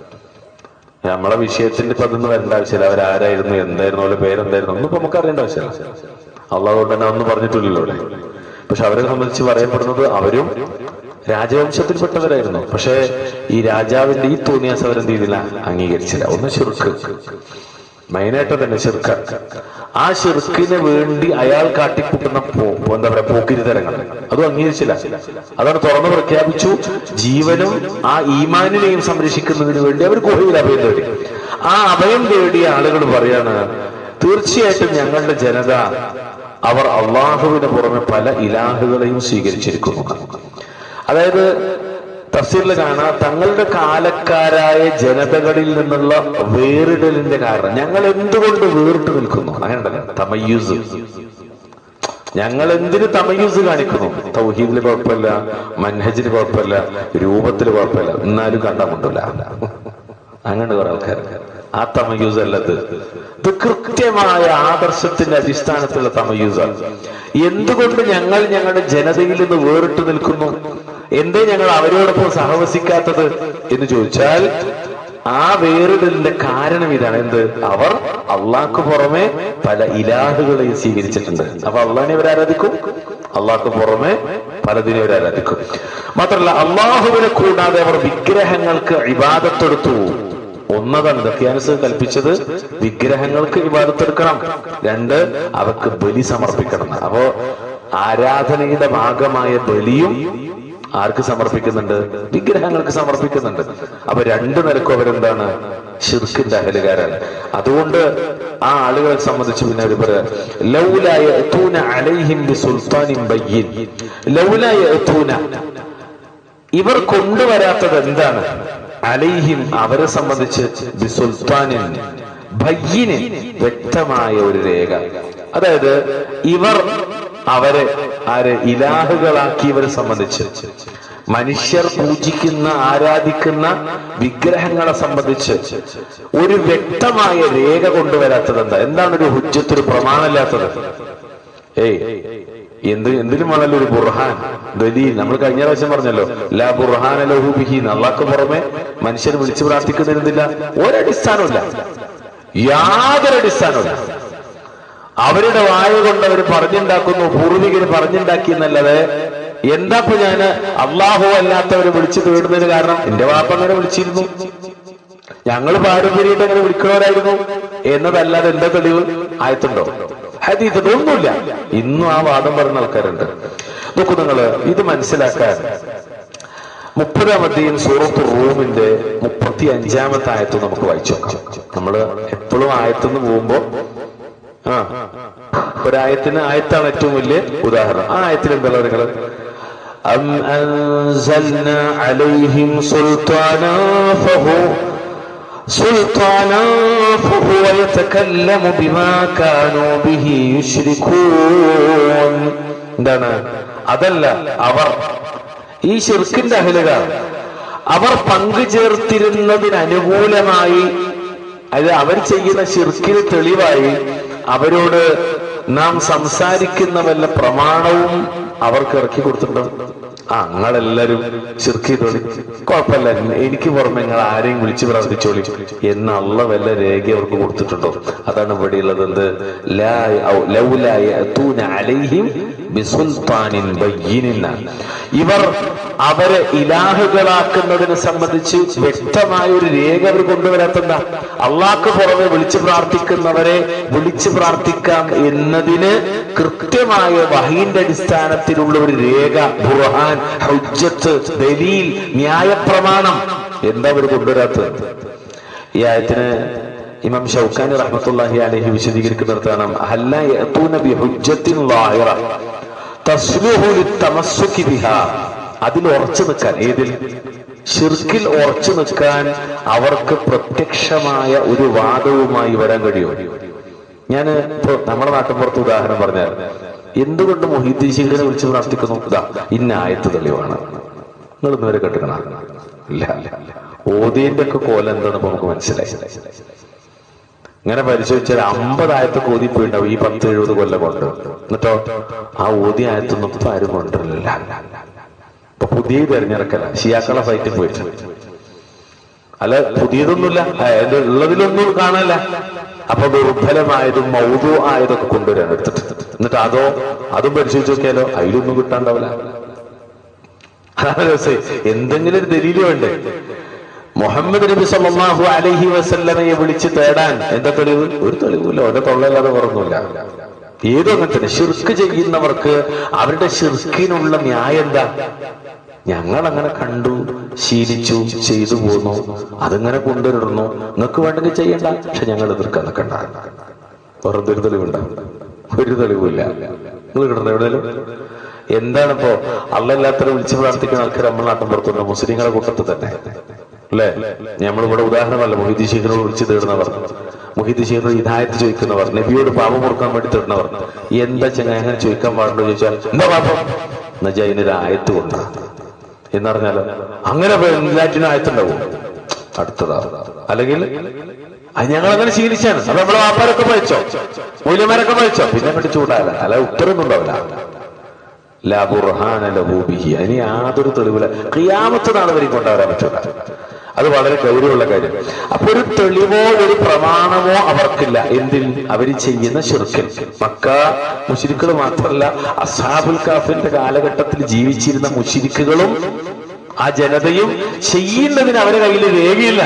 നമ്മളെ വിഷയത്തിന്റെ ഇപ്പൊ അതൊന്നും വരേണ്ട ആവശ്യമില്ല അവരാരായിരുന്നു എന്തായിരുന്നു അവരുടെ പേരെന്തായിരുന്നു ഒന്നും ഇപ്പൊ നമുക്ക് അറിയേണ്ട ആവശ്യമില്ല അള്ളാഹുകൊണ്ട് തന്നെ ഒന്നും പറഞ്ഞിട്ടില്ലല്ലോ ഇവിടെ പക്ഷെ അവരെ സംബന്ധിച്ച് പറയപ്പെടുന്നത് അവരും രാജവംശത്തിൽപ്പെട്ടവരായിരുന്നു പക്ഷെ ഈ രാജാവിന്റെ ഈ തോന്നിയാസം അവരെന്ത് ചെയ്തില്ല അംഗീകരിച്ചില്ല ഒന്ന് ചെറുക്ക് മെയിനായിട്ട് തന്നെ ചെറുക്ക ആ ചെറുക്കിന് വേണ്ടി അയാൾ കാട്ടിക്കൂട്ടുന്ന പോ- എന്താ പറയാ പോക്കിരിതരങ്ങൾ അതും അംഗീകരിച്ചില്ല അതാണ് തുറന്നു പ്രഖ്യാപിച്ചു ജീവനും ആ ഈമാനിനെയും സംരക്ഷിക്കുന്നതിന് വേണ്ടി അവർ ഗുഹയിൽ അഭയം തേടി ആ അഭയം തേടിയ ആളുകൾ പറയാണ് തീർച്ചയായിട്ടും ഞങ്ങളുടെ ജനത അവർ അള്ളാഹുവിന് പുറമെ പല ഇലാഹുകളെയും സ്വീകരിച്ചിരിക്കുന്നു അതായത് തഫ്സീറിൽ കാണാം തങ്ങളുടെ കാലക്കാരായ ജനതകളിൽ നിന്നുള്ള വേറിടലിന്റെ കാരണം ഞങ്ങൾ എന്തുകൊണ്ട് വേറിട്ട് നിൽക്കുന്നു അങ്ങനെ തമയ്യൂസ് ഞങ്ങൾ എന്തിന് തമയ്യൂസ് കാണിക്കുന്നു തൗഹീദിന് കുഴപ്പമില്ല മൻഹജിന് കുഴപ്പമില്ല രൂപത്തിന് കുഴപ്പമില്ല എന്നാലും കണ്ടാമുണ്ടില്ല അങ്ങനെ കുറെ ആൾക്കാർ ആ തമയൂസ് അല്ലത് ഇത് കൃത്യമായ ആദർശത്തിന്റെ അടിസ്ഥാനത്തിലുള്ള തമയൂസാണ് എന്തുകൊണ്ട് ഞങ്ങൾ ഞങ്ങളുടെ ജനതയിൽ നിന്ന് വേറിട്ട് നിൽക്കുന്നു എന്തേ ഞങ്ങൾ അവരോടൊപ്പം സഹവസിക്കാത്തത് എന്ന് ചോദിച്ചാൽ ആ വേറിടലിന്റെ കാരണം ഇതാണ് എന്ത് അവർ അള്ളാഹ്ക്ക് പുറമെ പല ഇലാഹുകളെയും സ്വീകരിച്ചിട്ടുണ്ട് അപ്പൊ അള്ളാഹിനെ ഇവർ ആരാധിക്കും അള്ളാഹ്ക്ക് പുറമെ പലതിനെ ഇവർ ആരാധിക്കും മാത്രമല്ല അള്ളാഹുവിനെ കൂടാതെ അവർ വിഗ്രഹങ്ങൾക്ക് ഇബാദത്തെടുത്തു ഒന്നതാണ് ദക്യാനസ് കൽപ്പിച്ചത് വിഗ്രഹങ്ങൾക്ക് ഇബാദത്തെടുക്കണം രണ്ട് അവക്ക് ബലി സമർപ്പിക്കണം അപ്പോ ആരാധനയുടെ ഭാഗമായ ബലിയും ആർക്ക് സമർപ്പിക്കുന്നുണ്ട് വിഗ്രഹങ്ങൾക്ക് സമർപ്പിക്കുന്നുണ്ട് അപ്പൊ രണ്ടു നിലക്കും അവരെന്താണ് ഷിർക്കിന്റെ അഹലുകാരാണ് അതുകൊണ്ട് ആ ആളുകളെ സംബന്ധിച്ച് പിന്നെ അവർ പറയാം ലൗലായ എത്തൂന അലൈഹിം ബി സുൽത്താനിൻ ബയ്യിൻ ലൗലായ എത്തൂന ഇവർ കൊണ്ടുവരാത്തത് എന്താണ് അലൈഹിം അവരെ സംബന്ധിച്ച് ബി സുൽത്താനിൻ ഭയ്യിന് വ്യക്തമായ ഒരു രേഖ അതായത് ഇവർ അവരെ ആര് ഇലാഹുകളാക്കിയവരെ സംബന്ധിച്ച് മനുഷ്യർ പൂജിക്കുന്ന ആരാധിക്കുന്ന വിഗ്രഹങ്ങളെ സംബന്ധിച്ച് ഒരു വ്യക്തമായ രേഖ കൊണ്ടുവരാത്തത് എന്താ എന്താണ് ഒരു ഹുജ്ജത്തൊരു പ്രമാണമില്ലാത്തത് ഏയ് എന്ത് എന്തിനും വേണമല്ലോ ഒരു ബുർഹാൻ ദലീൽ നമ്മൾ കഴിഞ്ഞ പ്രാവശ്യം പറഞ്ഞല്ലോ ലാ ബുർഹാൻ ലഹു ബിഹി അള്ളാഹ്ക്ക് പുറമെ മനുഷ്യർ വിളിച്ചു പ്രാർത്ഥിക്കുന്നതിനെന്തില്ല ഒരടിസ്ഥാനമില്ല യാതൊരു അടിസ്ഥാനമില്ല അവരുടെ വായ കൊണ്ട് അവർ പറഞ്ഞുണ്ടാക്കുന്നു പൂർവികര് പറഞ്ഞുണ്ടാക്കി എന്നല്ലാതെ എന്താ ഇപ്പൊ ഞാന് അള്ളാഹു അല്ലാത്തവരെ വിളിച്ചു തേടുന്നതിന് കാരണം എന്റെ വാപ്പ അങ്ങനെ വിളിച്ചിരുന്നു ഞങ്ങൾ പാരമ്പര്യമായിട്ട് അങ്ങനെ വിളിക്കുന്നവരായിരുന്നു എന്നതല്ലാതെ എന്താ തെളിവ് ആയത്തുണ്ടോ ഹദീത്ത് ഒന്നുമില്ല ഇന്നും ആ വാദം പറയുന്ന ആൾക്കാരുണ്ട് നോക്കൂ നിങ്ങള് ഇത് മനസ്സിലാക്കാൻ മുപ്പതാം അധ്യയം സൂറത്ത് റൂമിന്റെ മുപ്പത്തി അഞ്ചാമത്തെ ആയത്ത് നമുക്ക് വായിച്ചു നോക്കാം നമ്മള് എപ്പോഴും ആയത്തുനിന്ന് പോകുമ്പോ ആ ഒരായത്തിന് ആയത്താണ് ഏറ്റവും വലിയ ഉദാഹരണം ആ ആയത്തിൽ എന്താ നിങ്ങള് أم أنزلنا عليهم سلطانا فهو سلطانا فهو يتكلم بما كانوا به يشركون എന്താണ് അതല്ല അവർ ഈ ഷിർക്കിന്റെ അഹിലുകാർ അവർ പങ്കുചേർത്തിരുന്നതിന് അനുകൂലമായി അത് അവർ ചെയ്യുന്ന ഷിർക്കിന് തെളിവായി അവരോട് നാം സംസാരിക്കുന്ന വല്ല പ്രമാണവും അവർക്ക് ഇറക്കി കൊടുത്തിട്ടുണ്ടോ ആ നിങ്ങളെല്ലാരും ഷിർക്ക് ചെയ്തോളി കുഴപ്പമില്ല എനിക്ക് പുറമെ നിങ്ങൾ ആരെയും വിളിച്ചു പ്രാർത്ഥിച്ചോളി എന്ന് അള്ള വല്ല രേഖ അവർക്ക് കൊടുത്തിട്ടുണ്ടോ അതാണ് ഇവിടെയുള്ളത് എന്ത് ലാ ഔ- ലൗലാ യഅതൂന അലൈഹിം ബിസുൽത്താനിൻ ബയ്യിനിൻ. ഇവർ അവരെ ഇലാഹുകളാക്കുന്നതിനെ സംബന്ധിച്ച് വ്യക്തമായ ഒരു രേഖ അവർ കൊണ്ടുവരാത്തണ്ട അള്ളാഹ്ക്ക് പുറമെ വിളിച്ചു പ്രാർത്ഥിക്കുന്നവരെ വിളിച്ചു പ്രാർത്ഥിക്കാം എന്നതിന് കൃത്യമായ വഹീന്റെ അടിസ്ഥാനത്തിലുള്ള ഒരു രേഖ ബുർഹാൻ ഹുജ്ജത്ത് ദലീൽ ന്യായപ്രമാണം എന്താ അവർ കൊണ്ടുവരാത്തത് ഈ ആയത്തിന് ഇമാം ഷൗക്കാനി റഹ്മത്തുള്ളാഹി അലൈഹി വിശദീകരിക്കുന്നിടത്താണ് ഹല്ല യഅതൂന ബിഹുജ്ജത്തിൻ ളാഹിറ തസ്ലുഹു ലിത്തമസ്സുകി ബിഹാ അതിൽ ഉറച്ചു നിൽക്കാൻ ഏതിൽ ഷിർക്കിൽ ഉറച്ചു നിൽക്കാൻ അവർക്ക് പ്രത്യക്ഷമായ ഒരു വാദവുമായി വരാൻ കഴിയുമോ ഞാൻ ഇപ്പൊ നമ്മുടെ നാട്ടിൻപുറത്ത് ഉദാഹരണം പറഞ്ഞാൽ എന്തുകൊണ്ട് മൊഹീദ്ദീൻ ശിഖനെ വിളിച്ച് പ്രാർത്ഥിക്കുന്നു ഇതാ ഇന്ന ആയത്ത് തെളിവാണ് നിങ്ങൾ ഇന്നുവരെ കേട്ടുക്കണ ഇല്ല ഇല്ല ഓതിയന്റെ ഒക്കെ കോലം എന്താണെന്ന് ഇപ്പൊ നമുക്ക് മനസ്സിലായി ഇങ്ങനെ പരിശോധിച്ചാൽ അമ്പതായത്ത് ഓതിപ്പോയിണ്ടാവും ഈ പത്ത് എഴുപത് കൊല്ലം കൊണ്ട് എന്നിട്ടോ ആ ഓതി ആയത്തൊന്നും ഇപ്പൊ ആരും കൊണ്ടുവരില്ല ഇപ്പൊ പുതിയ തെരഞ്ഞെടുക്കല ഷിയാക്കളെ സൈറ്റിൽ പോയിട്ട് അല്ല പുതിയതൊന്നുമില്ല ആ, ഇത് ഉള്ളതിലൊന്നും കാണാനില്ല അപ്പൊ ദുർബലമായതും മൗതു ആയതൊക്കെ കൊണ്ടുവരാൻ എടുത്തിട്ട് എന്നിട്ട് അതോ അതും പരിശോധിച്ച് നോക്കിയാലോ അതിലൊന്നും കിട്ടാണ്ടാവില്ല അതാണ് രസം എന്തെങ്കിലും ഒരു ദലീല് വേണ്ടേ മുഹമ്മദ് നബി സല്ലല്ലാഹു അലൈഹി വസല്ലമയെ വിളിച്ച് തേടാൻ എന്താ തെളിവ് ഒരു തെളിവില്ല ഓരോ തൊള്ളല്ലാതെ പറഞ്ഞില്ല ഏതോ അങ്ങനെ തന്നെ ഷിർക്ക് ചെയ്യുന്നവർക്ക് അവരുടെ ഷിർക്കിനുള്ള ന്യായം എന്താ ഞങ്ങൾ അങ്ങനെ കണ്ടു ശീലിച്ചു ചെയ്തു പോന്നു അതിങ്ങനെ കൊണ്ടുവരുന്നു നിങ്ങൾക്ക് വേണ്ടെങ്കിൽ ചെയ്യണ്ട പക്ഷെ ഞങ്ങൾ എതിർക്കാൻ നിൽക്കണ്ട വെറുതെ ഒരു തെളിവുണ്ടാവും ഒരു തെളിവില്ല നിങ്ങൾ കിട്ടണ്ട എവിടെയും എന്താണിപ്പോ അല്ലല്ലാത്തവരെ വിളിച്ച് പ്രാർത്ഥിക്കുന്ന ആൾക്കാർ നമ്മൾ നാട്ടിൻ പുറത്തുണ്ട് മുസ്ലിങ്ങളെ കൂട്ടത്തിൽ തന്നെ അല്ലേ നമ്മളിവിടെ ഉദാഹരണമല്ല മൊഹിദി ശേഖരോട് വിളിച്ച് തേടുന്നവർ മൊഹിദി ശേഖർ ഹിദായത്ത് ചോദിക്കുന്നവർ നബിയോട് പാപം കൊടുക്കാൻ വേണ്ടി തേടുന്നവർ എന്താ ചെങ്ങ അങ്ങനെ ചോദിക്കാൻ പാടുണ്ടോ ചോദിച്ചാൽ എന്താ പാപം എന്നുവെച്ചാൽ അതിനൊരു ആയത്ത് കൊണ്ടാ എന്നറിഞ്ഞാലോ അങ്ങനെ എല്ലാറ്റിനും ആയത്തുണ്ടാവും അടുത്തതാ അല്ലെങ്കിൽ അത് ഞങ്ങൾ അങ്ങനെ ശീലിച്ചാണ് അപ്പൊ നമ്മളെ വാപ്പാരൊക്കെ പഠിച്ചോ മൂല്യമാരൊക്കെ പഠിച്ചോ പിന്നെ അങ്ങോട്ട് ചൂടാല അല്ല ഉത്തരൊന്നും ഉണ്ടാവില്ല ലാ ബുർഹാന ലഹു ബിഹി അതിന് യാതൊരു തെളിവില്ല ഖിയാമത്ത് നാളെ വരെ കൊണ്ടുവരാൻ പറ്റില്ല അത് വളരെ ഗൗരവമുള്ള കാര്യം അപ്പൊ ഒരു തെളിവോ ഒരു പ്രമാണമോ അവർക്കില്ല എന്തിൽ അവർ ചെയ്യുന്ന ശിർക്കിൽ മക്ക മുഷിരിക്കുകൾ മാത്രമല്ല അസാബുൽ കാഫിന്റെ കാലഘട്ടത്തിൽ ജീവിച്ചിരുന്ന മുഷിരിക്കുകളും ആ ജനതയും ചെയ്യുന്നതിന് അവരുടെ കയ്യിൽ രേഖയില്ല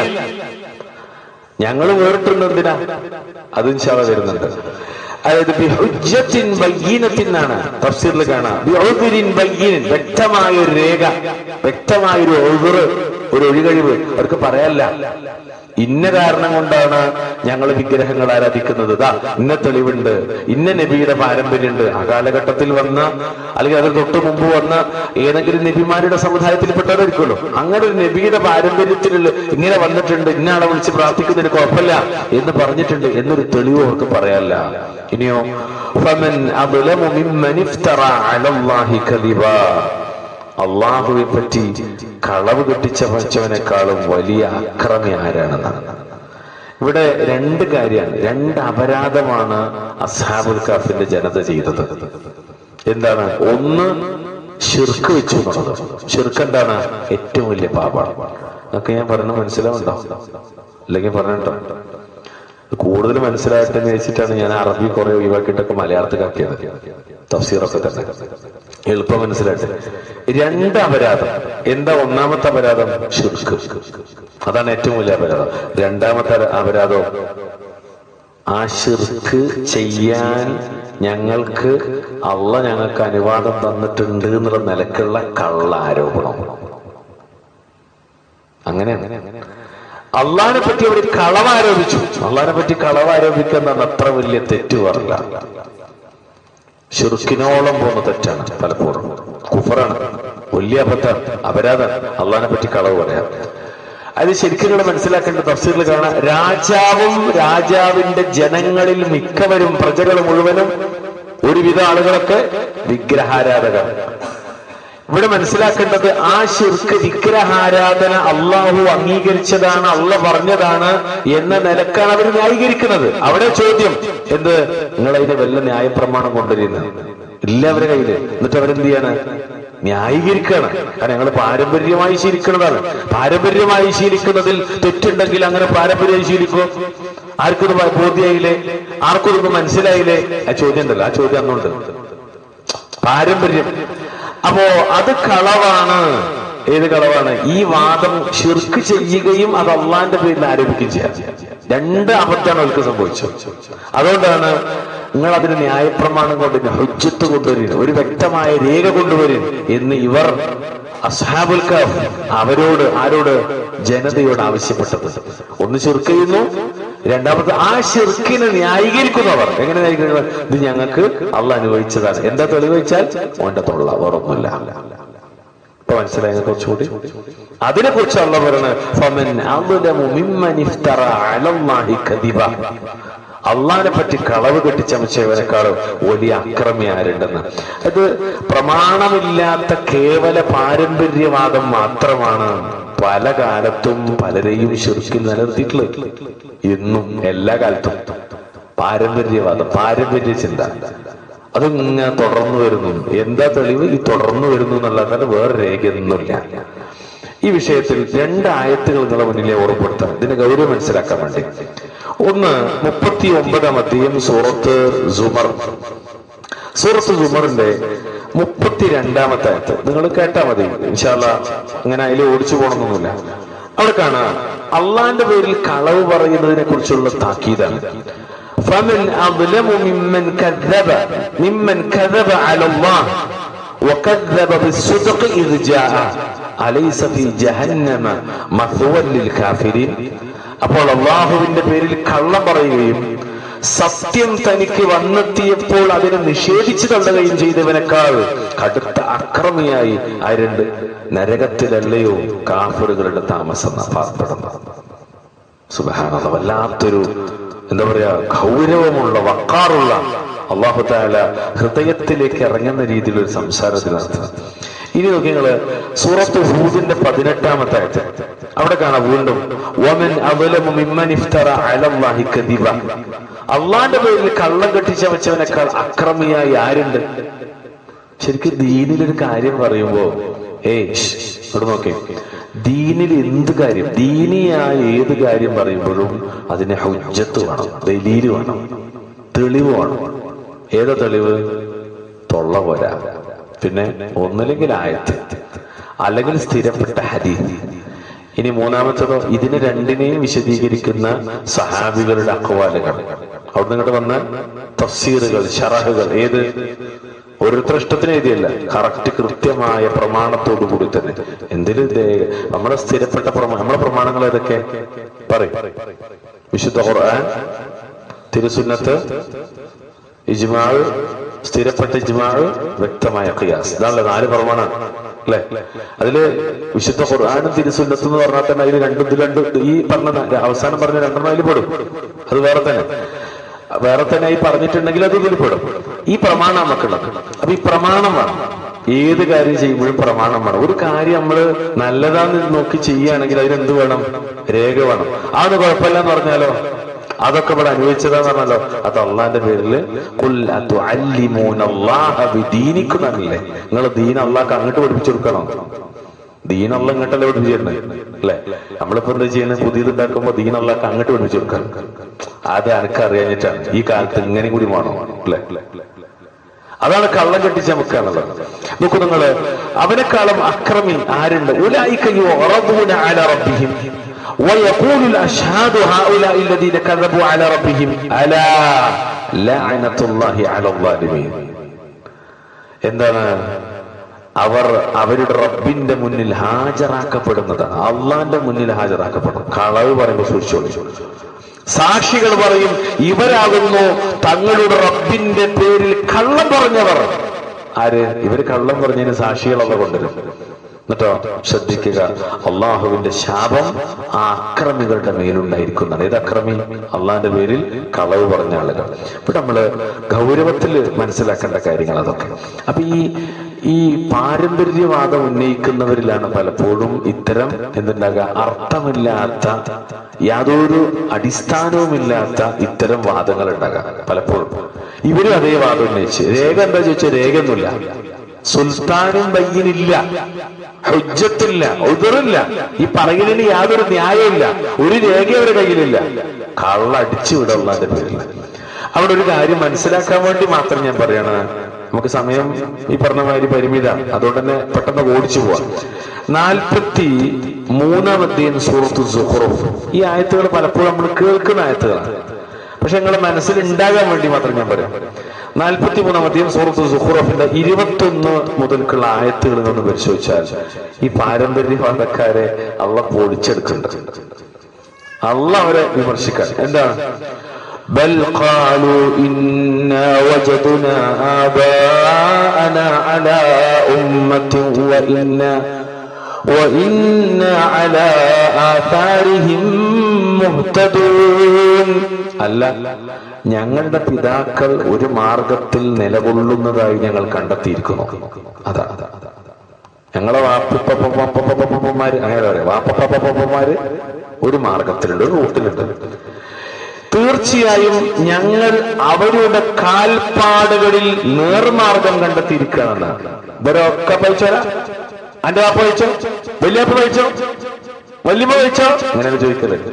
ഞങ്ങൾ വേറിട്ടുണ്ട് എന്തിനാ അതും ശവ വരുന്നുണ്ട് അതായത് ബിഹുജ്ജത്തിൻ ബയ്യീനത്തിനാണ് തഫ്സീറിൽ കാണാം ബിഉദ്രിൻ ബയ്യീൻ വ്യക്തമായ ഒരു രേഖ വ്യക്തമായ ഒരു ഒഴുറ് ഒരു ഒഴികഴിവ് അവർക്ക് പറയാല്ല ഇന്ന കാരണം കൊണ്ടാണ് ഞങ്ങൾ വിഗ്രഹങ്ങൾ ആരാധിക്കുന്നത് ദാ ഇന്ന തെളിവുണ്ട് ഇന്ന നബിയുടെ പാരമ്പര്യമുണ്ട് ആ കാലഘട്ടത്തിൽ വന്ന അല്ലെങ്കിൽ അതിന് തൊട്ട് മുമ്പ് വന്ന ഏതെങ്കിലും നബിമാരുടെ സമുദായത്തിൽപ്പെട്ടവരായിരിക്കുമല്ലോ അങ്ങനെ ഒരു നബിയുടെ പാരമ്പര്യത്തിലുള്ള ഇങ്ങനെ വന്നിട്ടുണ്ട് ഇന്ന ആളെ വിളിച്ച് പ്രാർത്ഥിക്കുന്നതിന് കുഴപ്പമില്ല എന്ന് പറഞ്ഞിട്ടുണ്ട് എന്നൊരു തെളിവ് അവർക്ക് പറയാല്ല ഇനിയോ ഫമൻ അദ്ലമു മിമ്മൻ ഇഫ്തറ അലല്ലാഹി കദിബാ അള്ളാഹുവെ പറ്റി കളവ് കെട്ടിച്ച പച്ചവനേക്കാളും വലിയ അക്രമി ആരാണെന്നാണ് ഇവിടെ രണ്ട് കാര്യമാണ് രണ്ട് അപരാധമാണ് അസ്ഹാബുൽ കാഫിന്റെ ജനത ചെയ്തത് എന്താണ് ഒന്ന് ഷിർക്ക് വെച്ചു എന്നുള്ളത് ഷിർക്ക് എന്താണ് ഏറ്റവും വലിയ പാപാണ് അതൊക്കെ ഞാൻ പറഞ്ഞ മനസ്സിലാവുണ്ടോ അല്ലെങ്കിൽ പറഞ്ഞിട്ടോ കൂടുതൽ മനസ്സിലായിട്ട് എന്ന് വെച്ചിട്ടാണ് ഞാൻ അറബി കുറെ ഒഴിവാക്കിയിട്ടൊക്കെ മലയാളത്തിലാക്കിയത് തഫ്സീറൊക്കെ തന്നെ എളുപ്പം മനസ്സിലായിട്ട് രണ്ട് അപരാധം എന്താ ഒന്നാമത്തെ അപരാധം ഷിർക്ക് അതാണ് ഏറ്റവും വലിയ അപരാധം രണ്ടാമത്തെ അപരാധം ആ ഷിർക്ക് ചെയ്യാൻ ഞങ്ങൾക്ക് അള്ള ഞങ്ങൾക്ക് അനുവാദം തന്നിട്ടുണ്ട് എന്നുള്ള നിലക്കുള്ള കള്ള ആരോപണം അങ്ങനെയാണ് അള്ളാഹിനെ പറ്റി അവർ കളവ് ആരോപിച്ചു അള്ളാഹിനെ പറ്റി കളവ് ആരോപിക്കുക എന്നാണ് അത്ര വലിയ തെറ്റ് പറയില്ല ഷിർക്കിനോളം പോകുന്ന തെറ്റാണ് പലപ്പോഴും കുഫറാണ് വലിയ അബദ്ധം അപരാധം അള്ളാഹിനെ പറ്റി കളവ് പറയാം അത് ശരിക്കും നിങ്ങൾ മനസ്സിലാക്കേണ്ട തഫ്സീറിൽ കാണാം രാജാവും രാജാവിന്റെ ജനങ്ങളിൽ മിക്കവരും പ്രജകൾ മുഴുവനും ഒരുവിധ ആളുകളൊക്കെ വിഗ്രഹാരാധകർ ഇവിടെ മനസ്സിലാക്കേണ്ടത് ആ ശിർക്ക് വിഗ്രഹാരാധന അള്ളാഹു അംഗീകരിച്ചതാണ് അള്ള പറഞ്ഞതാണ് എന്ന നിലക്കാണ് അവർ ന്യായീകരിക്കുന്നത് അവിടെ ചോദ്യം എന്ത് നിങ്ങൾ അതിന് വല്ല ന്യായപ്രമാണം കൊണ്ടുവരുന്നത് ഇല്ല അവരുടെ കയ്യില് എന്നിട്ട് അവരെന്ത് ചെയ്യാണ് ന്യായീകരിക്കുകയാണ് കാരണം ഞങ്ങൾ പാരമ്പര്യമായി ശീലിക്കുന്നതാണ് പാരമ്പര്യമായി ശീലിക്കുന്നതിൽ തെറ്റുണ്ടെങ്കിൽ അങ്ങനെ പാരമ്പര്യമായി ശീലിക്കും ആർക്കൊന്നും ബോധ്യായില്ലേ ആർക്കൊന്നും മനസ്സിലായില്ലേ ആ ചോദ്യം ഉണ്ടല്ലോ ആ ചോദ്യം അന്നുണ്ട് പാരമ്പര്യം അപ്പോ അത് കളവാണ് ഏത് കളവാണ് ഈ വാദം ഷിർക്ക് ചെയ്യുകയും അത് അള്ളാന്റെ പേരിൽ ആരോപിക്കുകയും ചെയ്യാം രണ്ട് അബദ്ധമാണ് അവർക്ക് സംഭവിച്ചത് അതുകൊണ്ടാണ് നിങ്ങൾ അതിന് ന്യായപ്രമാണം കൊണ്ട് ഹുജ്ജത്ത് കൊണ്ടുവരുന്നത് ഒരു വ്യക്തമായ രേഖ കൊണ്ടുവരും എന്ന് ഇവർ അസ്ഹാബുൽ കഫ് അവരോട് ആരോട് ജനതയോട് ആവശ്യപ്പെട്ടത് ഒന്ന് ഷിർക്ക് ചെയ്യുന്നു രണ്ടാമത് ആ ഷിർക്കിനെ ന്യായീകരിക്കുന്നവർ എങ്ങനെ ന്യായീകരിക്കുന്നത് ഇത് ഞങ്ങൾക്ക് അള്ള അനുഭവിച്ചതാണ് എന്താ തെളിവ് വെച്ചാൽ ഓന്റെ തൊള്ള വേറൊന്നുമില്ല ഇപ്പൊ മനസ്സിലായ കുറച്ചുകൂടി അതിനെ കുറിച്ച് അള്ള പറയണത് അള്ളാനെ പറ്റി കളവ് കെട്ടിച്ചമച്ചവനേക്കാളും വലിയ അക്രമി ആരുണ്ടെന്ന് അത് പ്രമാണമില്ലാത്ത കേവല പാരമ്പര്യവാദം മാത്രമാണ് പല കാലത്തും പലരെയും ശുരുക്കിൽ നിലനിർത്തിയിട്ടുള്ളത് ഇന്നും എല്ലാ കാലത്തും പാരമ്പര്യവാദം പാരമ്പര്യ ചിന്ത അതിങ്ങനെ തുടർന്നു വരുന്നു എന്താ തെളിവ് ഈ തുടർന്നു വരുന്നു എന്നുള്ളതാണ് വേറെ രേഖയൊന്നുമില്ല ഈ വിഷയത്തിൽ രണ്ട് ആയത്തുകൾ നിങ്ങളെ മുന്നിലെ ഓർമ്മപ്പെടുത്താം ഇതിന്റെ ഗൗരവം മനസ്സിലാക്കാൻ വേണ്ടി ഒന്ന് മുപ്പത്തി ഒമ്പതാം അധ്യയം സൂറത്ത് സുമർ സൂറത്ത് സുമറിന്റെ മുപ്പത്തിരണ്ടാമത്തെ ആയത്ത് നിങ്ങൾ കേട്ടാ മതി ഇൻഷാല്ല ഇങ്ങനെ അതിൽ ഓടിച്ചു പോകണമെന്നൊന്നുമില്ല അവിടെ കാണാം അള്ളാന്റെ പേരിൽ കളവ് പറയുന്നതിനെ കുറിച്ചുള്ള താക്കീതാണ് فمن أظلم ممن كذب ممن كذب على الله وكذب بالصدق إذ جاء أليس في جهنم مثوى للكافرين അപ്പോൾ അള്ളാഹുവിന്റെ പേരിൽ കള്ളം പറയുകയും സത്യം തനിക്ക് വന്നെത്തിയപ്പോൾ അതിനെ നിഷേധിച്ചു തള്ളുകയും ചെയ്തവനേക്കാൾ കടുത്ത അക്രമിയായി ആരുണ്ട് നരകത്തിലല്ലയോ കാഫറുകളുടെ താമസം പാർപ്പെടുന്നത് സുബഹാനത വല്ലാത്തൊരു എന്താ പറയാ ഗൗരവമുള്ള വക്കാറുള്ള അള്ളാഹു താല ഹൃദയത്തിലേക്ക് ഇറങ്ങുന്ന രീതിയിലൊരു സംസാരത്തിലാണ് ഇനി നോക്കി നിങ്ങള് സൂറത്ത് ഹൂദിന്റെ പതിനെട്ടാമത്തെ ആഴ്ച അവിടെ കാണാം വീണ്ടും വമൻ അവലമു മിമ്മൻ ഇഫ്തറ അലല്ലാഹി കദിബ അള്ളാന്റെ പേരിൽ കള്ളം കെട്ടിച്ച വെച്ചവനേക്കാൾ അക്രമിയായി ആരുണ്ട് ശരിക്കും ദീനിലൊരു കാര്യം പറയുമ്പോ ഏയ് ഇവിടെ നോക്കേ ദീനിൽ എന്ത് കാര്യം ദീനിയായ ഏത് കാര്യം പറയുമ്പോഴും അതിന് ഹുജ്ജത്ത് വേണം ദലീല് വേണം തെളിവ് വേണം ഏതാ തെളിവ് തൊള്ള പോരാ പിന്നെ ഒന്നില്ലെങ്കിൽ ആയത്ത് അല്ലെങ്കിൽ സ്ഥിരപ്പെട്ട ഹദീസ് ഇനി മൂന്നാമത്തതോ ഇതിന് രണ്ടിനെയും വിശദീകരിക്കുന്ന സഹാബികളുടെ അക്വാലുകൾ അവിടെ നിങ്ങോട്ട് വന്ന തഫ്സീറുകൾ ഷറഹുകൾ ഏത് ഓരോരുത്തർ ഇഷ്ടത്തിന് എഴുതിയല്ല കറക്റ്റ് കൃത്യമായ പ്രമാണത്തോടു കൂടി തന്നെ എന്തിന് നമ്മുടെ സ്ഥിരപ്പെട്ട പ്രമാണം നമ്മുടെ പ്രമാണങ്ങൾ ഏതൊക്കെ പറയും വിശുദ്ധ ഖുർആൻ തിരുസുന്നത്ത് ഇജ്മാൾ സ്ഥിരപ്പെട്ട ഇജ്മാൾ വ്യക്തമായ ഖിയാസ് ഇതാണല്ലോ നാല് പ്രമാണമാണ് അല്ലെ അതില് വിശുദ്ധ ഖുർആാനും തിരുസുന്നത്ത് എന്ന് പറഞ്ഞാൽ തന്നെ അതിൽ രണ്ടും ഇത് രണ്ടും ഈ പറഞ്ഞ അവസാനം പറഞ്ഞ രണ്ടെണ്ണം അതിൽ പെടും അത് വേറെ തന്നെ വേറെ തന്നെ ഈ പറഞ്ഞിട്ടുണ്ടെങ്കിൽ അത് ഇതിൽ പെടും ഈ പ്രമാണം നമുക്കുള്ളത് അപ്പൊ ഈ പ്രമാണം വേണം ഏത് കാര്യം ചെയ്യുമ്പോഴും പ്രമാണം വേണം ഒരു കാര്യം നമ്മൾ നല്ലതാന്ന് നോക്കി ചെയ്യുകയാണെങ്കിൽ അതിനെന്ത് വേണം രേഖ വേണം അതൊന്നും കുഴപ്പമില്ല എന്ന് പറഞ്ഞാലോ അതൊക്കെ ഇവിടെ അനുഭവിച്ചതാന്ന് പറഞ്ഞല്ലോ അത് അള്ളാന്റെ പേരില് ദീനിക്കുന്നല്ലേ നിങ്ങൾ ദീൻ അള്ളാഹ് അങ്ങോട്ട് പഠിപ്പിച്ചു കൊടുക്കണം ദീനുള്ള ഇങ്ങോട്ടല്ലേ പഠിപ്പിച്ചിരുന്നത് അല്ലെ നമ്മളിപ്പോ എന്താ ചെയ്യുന്നത് പുതിയത് ഉണ്ടാക്കുമ്പോ ദീനുള്ളൊക്കെ അങ്ങോട്ട് പഠിപ്പിച്ചു കൊടുക്കാൻ അത് അനക്ക് അറിയാഞ്ഞിട്ടാണ് ഈ കാലത്ത് ഇങ്ങനെ കൂടി വേണം അല്ലെ അതാണ് കള്ളം കെട്ടിച്ച നമുക്കാണുള്ളത് നോക്കൂ നിങ്ങള് അവനെക്കാളും അക്രമി ആരുണ്ട് ഉലായിക്കയ്യോ അല റബ്ബിഹിം ويقول الأشهاد هؤلاء الذين كذبوا على ربهم ألا لعنة الله على الظالمين എന്താണ് അവർ അവരുടെ റബ്ബിന്റെ മുന്നിൽ ഹാജരാക്കപ്പെടുന്നത് അള്ളാന്റെ മുന്നിൽ ഹാജരാക്കപ്പെടും കളവ് പറയുമ്പോൾ സൂക്ഷിച്ചോളൂ സാക്ഷികൾ പറയും ഇവരാകുന്നു തങ്ങളുടെ റബ്ബിന്റെ പേരിൽ കള്ളം പറഞ്ഞവർ ആര് ഇവര് കള്ളം പറഞ്ഞതിന് സാക്ഷികളല്ല കൊണ്ടുവരും എന്നിട്ടോ ശ്രദ്ധിക്കുക അള്ളാഹുവിന്റെ ശാപം ആ അക്രമികളുടെ മേലുണ്ടായിരിക്കുന്നതാണ് ഏത് അക്രമി അള്ളാഹിന്റെ പേരിൽ കളവ് പറഞ്ഞ ആളുകൾ ഇപ്പൊ നമ്മള് ഗൗരവത്തിൽ മനസ്സിലാക്കേണ്ട കാര്യങ്ങൾ അതൊക്കെ അപ്പൊ ഈ ഈ പാരമ്പര്യവാദം ഉന്നയിക്കുന്നവരിലാണ് പലപ്പോഴും ഇത്തരം എന്തുണ്ടാകുക അർത്ഥമില്ലാത്ത യാതൊരു അടിസ്ഥാനവുമില്ലാത്ത ഇത്തരം വാദങ്ങൾ ഉണ്ടാകാം പലപ്പോഴും ഇവരും അതേ വാദം ഉന്നയിച്ച് രേഖ എന്താ ചോദിച്ചാൽ രേഖയൊന്നുമില്ല സുൽത്താനും ബയ്യനില്ല ഹുജ്ജത്തില്ല ഉതിറില്ല ഈ പറയലിന് യാതൊരു ന്യായമില്ല ഒരു രേഖ അവരുടെ കയ്യിലില്ല കള്ളടിച്ചു വിടുള്ളതിന്റെ പേരിൽ അവിടെ ഒരു കാര്യം മനസ്സിലാക്കാൻ വേണ്ടി മാത്രം ഞാൻ പറയണ നമുക്ക് സമയം ഈ പറഞ്ഞ മാതിരി പരിമിതമാണ് അതുകൊണ്ട് തന്നെ പെട്ടെന്ന് ഓടിച്ചു പോവാം നാൽപ്പത്തി മൂന്നാം അധ്യയൻ സൂറത്ത് സുഹ്റുഫ് ഈ ആയത്തുകൾ പലപ്പോഴും നമ്മൾ കേൾക്കുന്ന ആയത്തുകളാണ് പക്ഷെ നിങ്ങളുടെ മനസ്സിൽ ഉണ്ടാകാൻ വേണ്ടി മാത്രം ഞാൻ പറയാം നാൽപ്പത്തി മൂന്നാം അധ്യയം സൂറത്ത് സുഹുറഫിന്റെ ഇരുപത്തൊന്ന് മുതൽക്കുള്ള ആയത്തുകൾ നിന്ന് പരിശോധിച്ചാൽ ഈ പാരമ്പര്യവാദക്കാരെ അള്ള പൊളിച്ചെടുക്കുന്നുണ്ട് അള്ള അവരെ വിമർശിക്കാൻ എന്താണ് بل قالوا إنا وجدنا آباءنا على أمة وإنا وإنا على آثارهم مهتدون അല്ല ഞങ്ങളുടെ പിതാക്കൾ ഒരു മാർഗത്തിൽ നിലകൊള്ളുന്നതായി ഞങ്ങൾ കണ്ടെത്തിയിരിക്കുന്നു അതാ അതാ അതാ ഞങ്ങളെ വാപ്പപ്പപ്പപ്പപ്പപ്പമാര് അങ്ങനെ പറയാം വാപ്പപ്പപ്പപ്പമാര് ഒരു മാർഗത്തിലുണ്ട് ഒരു റൂട്ടിലുണ്ട് തീർച്ചയായും ഞങ്ങൾ അവരുടെ കാൽപ്പാടുകളിൽ നേർമാർഗം കണ്ടെത്തിയിരിക്കുകയാണെന്ന് ഇവരൊക്കെ പഴിച്ചോരാ അന്റെ വാപ്പ പഴിച്ചോ വല്യപ്പ പഴിച്ചോ വല്യമ്മ പഴിച്ചോ അങ്ങനെ ചോദിക്കരുത്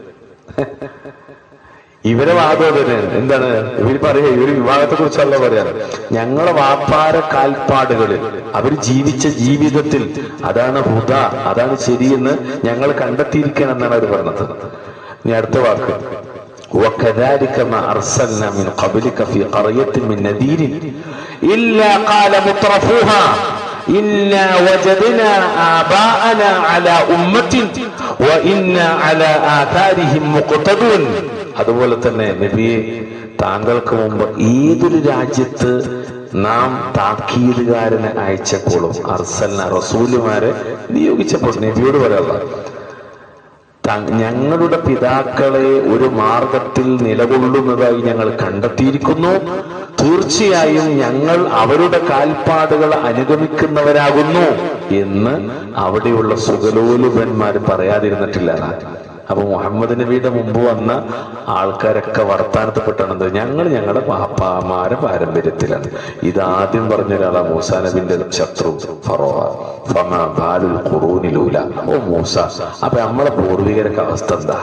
ഇവരെ വാദം തന്നെയാണ് എന്താണ് ഇവർ പറയുക ഇവര് വിവാഹത്തെ കുറിച്ചല്ല പറയാറ് ഞങ്ങളെ വാപ്പാര കാൽപ്പാടുകളിൽ അവർ ജീവിച്ച ജീവിതത്തിൽ അതാണ് ഹുദ അതാണ് ശരിയെന്ന് ഞങ്ങൾ കണ്ടെത്തിയിരിക്കണം എന്നാണ് അവർ പറഞ്ഞത് ഇനി അടുത്ത വാക്ക് وكذلك ما أرسلنا من قبلك في قرية من نذير إلا قال مترفوها إنا وجدنا آباءنا على أمة وإنا على آثارهم مقتدون അതുപോലെ തന്നെ നബിയെ താങ്കൾക്ക് മുമ്പ് ഏതൊരു രാജ്യത്ത് നാം താക്കീതുകാരനെ അയച്ചപ്പോഴും അർസലിന റസൂലുമാരെ നിയോഗിച്ചപ്പോൾ നബിയോട് പറയാനുള്ള ഞങ്ങളുടെ പിതാക്കളെ ഒരു മാർഗത്തിൽ നിലകൊള്ളുന്നതായി ഞങ്ങൾ കണ്ടെത്തിയിരിക്കുന്നു തീർച്ചയായും ഞങ്ങൾ അവരുടെ കാൽപ്പാടുകൾ അനുഗമിക്കുന്നവരാകുന്നു എന്ന് അവിടെയുള്ള സുഗലോലുപന്മാർ പറയാതിരുന്നിട്ടില്ല അപ്പൊ മുഹമ്മദ് നബിയുടെ മുമ്പ് വന്ന ആൾക്കാരൊക്കെ വർത്താനത്തിപ്പെട്ടാണെന്ത് ഞങ്ങൾ ഞങ്ങളുടെ പാപ്പാമാരെ പാരമ്പര്യത്തിലാണ് ഇത് ആദ്യം പറഞ്ഞ ഒരാളാ മൂസാ നബിന്റെ ശത്രു ഫറോവ ഫമ ബാലുൽ ഖുറൂനിലൂല ഓ മൂസ അപ്പൊ നമ്മളെ പൂർവികരൊക്കെ അവസ്ഥ എന്താ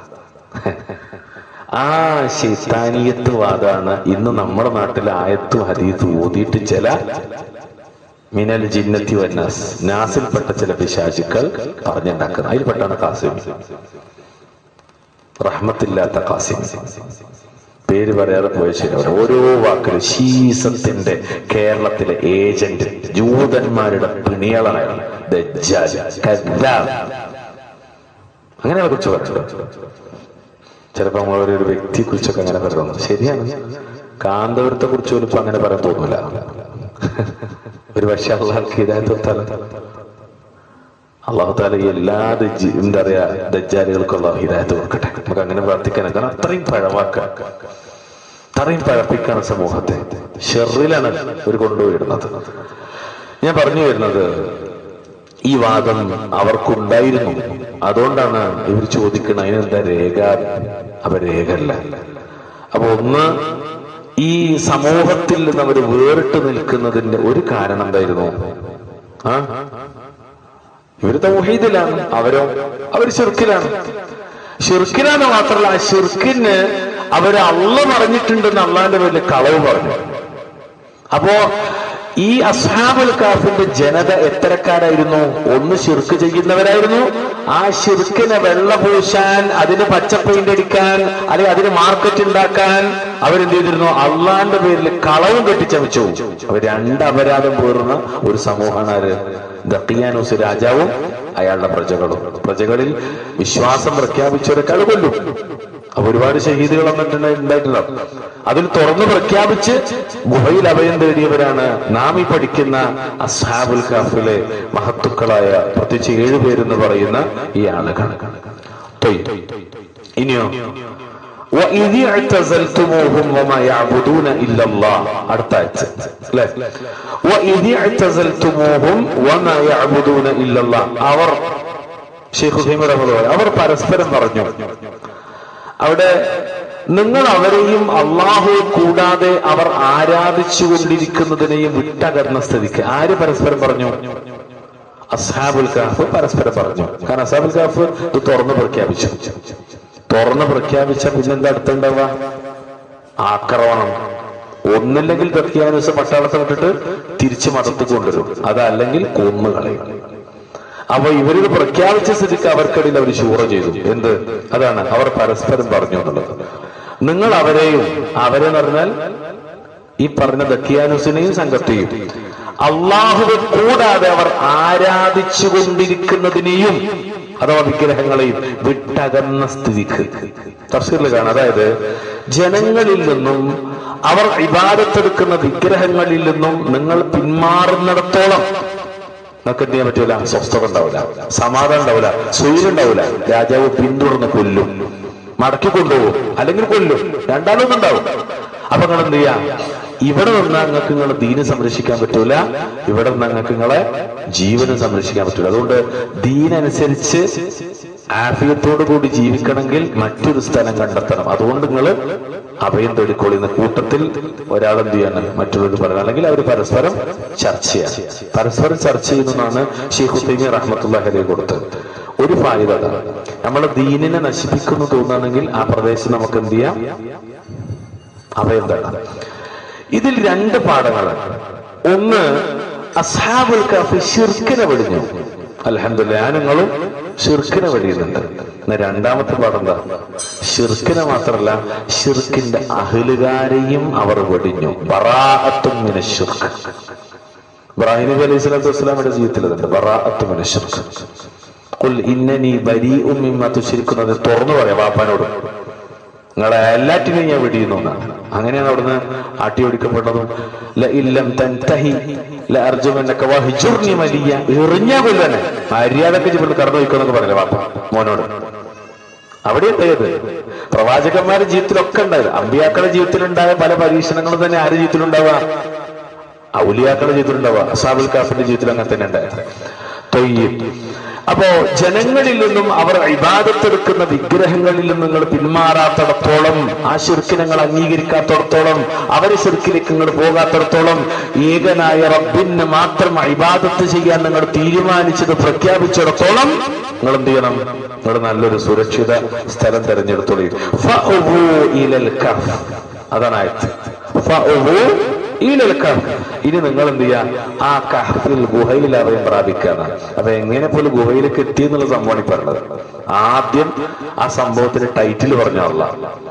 ആ ശൈത്താനീയത്ത് വാദാണ് ഇന്ന് നമ്മുടെ നാട്ടിലെ ആയത്തും ഹദീത്തും ഓതിയിട്ട് ചില മിനൽ ജിന്നത്തി വന്നാസ് നാസിൽപ്പെട്ട ചില പിശാചുക്കൾ പറഞ്ഞുണ്ടാക്കുന്നത് അതിൽപ്പെട്ടാണ് കാസിം റഹ്മത്തില്ലാത്ത കാസിം പേര് പറയാതെ പോയ ശരിയാണ് ഓരോ വാക്കിലും ശീസത്തിന്റെ കേരളത്തിലെ ഏജന്റ് ജൂതന്മാരുടെ പിണികളായ ദജ്ജാൽ കദ്ദാബ് അങ്ങനെയുള്ള കുറിച്ച് പറഞ്ഞിട്ടുണ്ട് ചിലപ്പോ നമ്മൾ ഒരു വ്യക്തിയെ കുറിച്ചൊക്കെ അങ്ങനെ പറയുന്നു ശരിയാണ് കാന്തപുരത്തെ കുറിച്ച് പോലും ഇപ്പൊ അങ്ങനെ പറയാൻ തോന്നൂല ഒരു പക്ഷെ അള്ളാഹ്ക്ക് ഇതായത് അള്ളാഹു താല എല്ലാ ദജ്ജി എന്താ പറയാ ദജ്ജാലികൾക്കും അള്ളാഹു ഹിദായത്ത് കൊടുക്കട്ടെ നമുക്ക് അങ്ങനെ പ്രാർത്ഥിക്കാൻ കാരണം അത്രയും പഴവാക്കാൻ അത്രയും പഴപ്പിക്കാണ് സമൂഹത്തെ ഷെറിലാണ് ഒരു കൊണ്ടുപോയിരുന്നത് ഞാൻ പറഞ്ഞു വരുന്നത് ഈ വാദം അവർക്കുണ്ടായിരുന്നു അതുകൊണ്ടാണ് ഇവർ ചോദിക്കുന്നത് അതിനെന്താ രേഖ അവ രേഖല്ല അപ്പൊ ഒന്ന് ഈ സമൂഹത്തിൽ നിന്ന് അവർ വേറിട്ട് നിൽക്കുന്നതിന്റെ ഒരു കാരണം എന്തായിരുന്നു ആ ഇവര് തൗഹീദിലാണ് അവരോ അവർ ഷിർക്കിലാണ് ഷിർക്കിലാന്ന് മാത്രമല്ല ആ ഷിർക്കിന് അവര് അള്ള പറഞ്ഞിട്ടുണ്ടെന്ന് അള്ളാന്റെ പേരിൽ കളവ് പറഞ്ഞു അപ്പോ ഈ അസ്ഹാബുൽ കാഫിന്റെ ജനത എത്തരക്കാരായിരുന്നു ഒന്ന് ഷിർക്ക് ചെയ്യുന്നവരായിരുന്നു ആ ഷിർക്കിനെ വെള്ള പൂശാൻ അതിന് പച്ച പെയിന്റ് അടിക്കാൻ അല്ലെങ്കിൽ അതിന് മാർക്കറ്റ് ഉണ്ടാക്കാൻ അവരെന്ത് ചെയ്തിരുന്നു അള്ളാന്റെ പേരിൽ കളവും കെട്ടിച്ചമച്ചു അവർ രണ്ട് അപരാധം പേറുന്ന ഒരു സമൂഹമാണ് ആര് ദക്കിയാനൂസ് രാജാവും അയാളുടെ പ്രജകളും പ്രജകളിൽ വിശ്വാസം പ്രഖ്യാപിച്ചവരെക്കാൾ കൊല്ലും അപ്പൊ ഒരുപാട് ഷഹീദുകൾ ഉണ്ടായിട്ടില്ല അതിൽ തുറന്നു പ്രഖ്യാപിച്ച് ഗുഹയിൽ അഭയം തേടിയവരാണ് നാം ഈ പഠിക്കുന്ന അസ്ഹാബുൽ കാഫിലെ മഹത്തുക്കളായ പ്രത്യേകിച്ച് ഏഴുപേരെന്ന് പറയുന്ന ഈ ആളുകൾ തൊയ്. ഇനിയോ وَإِذِ اعْتَزَلْتُمُوهُمْ وَمَا يَعْبُدُونَ إِلَّا اللَّهَ അടുത്ത ആഴ്ച അല്ലേ وَإِذِ اعْتَزَلْتُمُوهُمْ وَمَا يَعْبُدُونَ إِلَّا اللَّهَ അവർ ഷെയ്ഖ് ഹുസൈമ റഹ്മത്തുള്ളാഹി അവർ പരസ്പരം പറഞ്ഞു അവിടെ നിങ്ങൾ അവരെയും അള്ളാഹുവെ കൂടാതെ അവർ ആരാധിച്ചു കൊണ്ടിരിക്കുന്നതിനെയും വിട്ടകർന്ന സ്ഥിതിക്ക് ആര് പരസ്പരം പറഞ്ഞു അസ്ഹാബുൽ കാഫ് പരസ്പരം പറഞ്ഞു കാരണം അസ്ഹാബുൽ കാഫ് ഇത് തുറന്നു പ്രഖ്യാപിച്ചു തുറന്ന് പ്രഖ്യാപിച്ച പിന്നെന്താ അടുത്തുണ്ടാവുക ആക്രമണം ഒന്നില്ലെങ്കിൽ പ്രഖ്യാപിച്ച പട്ടാളത്തെ വിട്ടിട്ട് തിരിച്ചു മതത്തിൽ കൊണ്ടുവരും അതല്ലെങ്കിൽ കൊന്നുകളയും അപ്പൊ ഇവരിത് പ്രഖ്യാപിച്ച സ്ഥിതിക്ക് അവർക്കിടയിൽ അവർ ശൂറ ചെയ്തു എന്ത് അതാണ് അവർ പരസ്പരം പറഞ്ഞു എന്നുള്ളത് നിങ്ങൾ അവരെയും അവരെ എന്ന് പറഞ്ഞാൽ ഈ പറഞ്ഞ ദക്കിയാനുസിനെയും സംഘത്തെയും അള്ളാഹുവെ കൂടാതെ അവർ ആരാധിച്ചു കൊണ്ടിരിക്കുന്നതിനെയും അഥവാ വിഗ്രഹങ്ങളെയും വിട്ടകന്ന സ്ഥിതിക്ക് തഫ്സീറിൽ കാണാം അതായത് ജനങ്ങളിൽ നിന്നും അവർ ഇബാദത്തെടുക്കുന്ന വിഗ്രഹങ്ങളിൽ നിന്നും നിങ്ങൾ പിന്മാറുന്നിടത്തോളം നമുക്ക് എന്ത് ചെയ്യാൻ പറ്റൂല സ്വസ്ഥത ഉണ്ടാവില്ല സമാധാനം ഉണ്ടാവില്ല സ്വൈര്യം ഉണ്ടാവില്ല രാജാവ് പിന്തുടർന്ന് കൊല്ലും മടക്കി കൊണ്ടുപോകും അല്ലെങ്കിൽ കൊല്ലും രണ്ടാമതൊന്നും ഉണ്ടാവും അപ്പൊ നിങ്ങൾ എന്ത് ചെയ്യാം ഇവിടെ നിന്ന് നിങ്ങൾക്ക് നിങ്ങളെ ദീന് സംരക്ഷിക്കാൻ പറ്റൂല ഇവിടെ നിന്ന് നിങ്ങൾക്ക് നിങ്ങളെ ജീവനും സംരക്ഷിക്കാൻ പറ്റൂല അതുകൊണ്ട് ദീനനുസരിച്ച് ആഫിയത്തോടു കൂടി ജീവിക്കണമെങ്കിൽ മറ്റൊരു സ്ഥലം കണ്ടെത്തണം അതുകൊണ്ട് നിങ്ങൾ അഭയം തേടിക്കൊള്ളുന്ന കൂട്ടത്തിൽ ഒരാൾ എന്ത് ചെയ്യാണ് മറ്റുള്ളവർ പറയണം അല്ലെങ്കിൽ അവർ പരസ്പരം ചർച്ച ചെയ്യാം പരസ്പരം ചർച്ച ചെയ്യുന്നതാണ് ഷെയ്ഖ് ഹുസൈമി റഹ്മത്തുള്ള അലി കൊടുത്തത് ഒരു ഫായിദ അതാണ് നമ്മളെ ദീനിനെ നശിപ്പിക്കുന്നു തോന്നുകയാണെങ്കിൽ ആ പ്രദേശം നമുക്ക് എന്ത് ചെയ്യാം അഭയം തേടാം ഇതിൽ രണ്ട് പാഠങ്ങളാണ് ഒന്ന് അസ്ഹാബുൽ കാഫി ഷിർക്കിനെ വെടിഞ്ഞു അലഹമില്ല ഞാനുങ്ങളും ഷിർക്കിനെ വെടിയുന്നുണ്ട് എന്നാ രണ്ടാമത്തെ പാഠം എന്താ ഷിർക്കിനെ മാത്രമല്ല ഷിർക്കിന്റെ അഹലുകാരെയും അവർ വെടിഞ്ഞു ബറാഅത്തും മിന ഷിർക്ക് ഇബ്രാഹിം നബി അലൈഹി സ്വലാത്തു വസ്സലാമിന്റെ ജീവിതത്തിൽ അതുണ്ട് ബറാഅത്തും മിന ഷിർക്ക് ഖുൽ ഇന്നനി ബരീഉം മിമ്മ തുശ്രിക്കുന്നത് തുറന്നു പറയാം ബാപ്പാനോട് നിങ്ങളെ എല്ലാറ്റിനെയും ഞാൻ വെടിയുന്നു എന്നാണ് അങ്ങനെയാണ് അവിടുന്ന് ആട്ടി ഒടിക്കപ്പെട്ടതും ല ഇല്ലം തൻതഹി ല അർജുമന്നക വഹിജുർനി മലിയ എറിഞ്ഞാ കൊല്ലനെ മര്യാദക്ക് ഇവിടുന്ന് കടന്നു വയ്ക്കുമെന്നൊക്കെ പറഞ്ഞില്ല ബാപ്പ മോനോട് അവിടെ ഉണ്ടായത് പ്രവാചകന്മാരുടെ ജീവിതത്തിലൊക്കെ ഉണ്ടായത് അമ്പിയാക്കളുടെ ജീവിതത്തിലുണ്ടായ പല പരീക്ഷണങ്ങളും തന്നെ ആരുടെ ജീവിതത്തിലുണ്ടാവുക ഔലിയാക്കളുടെ ജീവിതത്തിലുണ്ടാവുക അസാബുൽ കാഫിന്റെ ജീവിതത്തിൽ അങ്ങനെ തന്നെ ഉണ്ടായത് തൊയ്യ് അപ്പോ ജനങ്ങളിൽ നിന്നും അവർ ഇബാദത്തെടുക്കുന്ന വിഗ്രഹങ്ങളിൽ നിന്നും നിങ്ങൾ പിന്മാറാത്തിടത്തോളം ആ ശിർക്കിനങ്ങൾ അംഗീകരിക്കാത്തിടത്തോളം അവരെ ശിർക്കിലേക്ക് നിങ്ങൾ പോകാത്തിടത്തോളം ഏകനായ റബ്ബിന് മാത്രം ഇബാദത്ത് ചെയ്യാൻ നിങ്ങൾ തീരുമാനിച്ചത് പ്രഖ്യാപിച്ചിടത്തോളം നിങ്ങൾ എന്ത് ചെയ്യണം നിങ്ങൾ നല്ലൊരു സുരക്ഷിത സ്ഥലം തെരഞ്ഞെടുത്തോളൂ ഫഅ്വൂ ഇലൽ കഹ്ഫ്. അതാണ് ആയത് ഫഅ്വൂ ഇലൽ കഹ്ഫ്. ഇനി നിങ്ങൾ എന്ത് ചെയ്യാ ആ കഹ്ഫിൽ ഗുഹയിൽ അഭയം പ്രാപിക്കാണ് അപ്പൊ എങ്ങനെ പോലും ഗുഹയിലേക്ക് എത്തി എന്നുള്ള സംഭവമാണ് ഈ പറഞ്ഞത് ആദ്യം ആ സംഭവത്തിന് ടൈറ്റിൽ പറഞ്ഞല്ല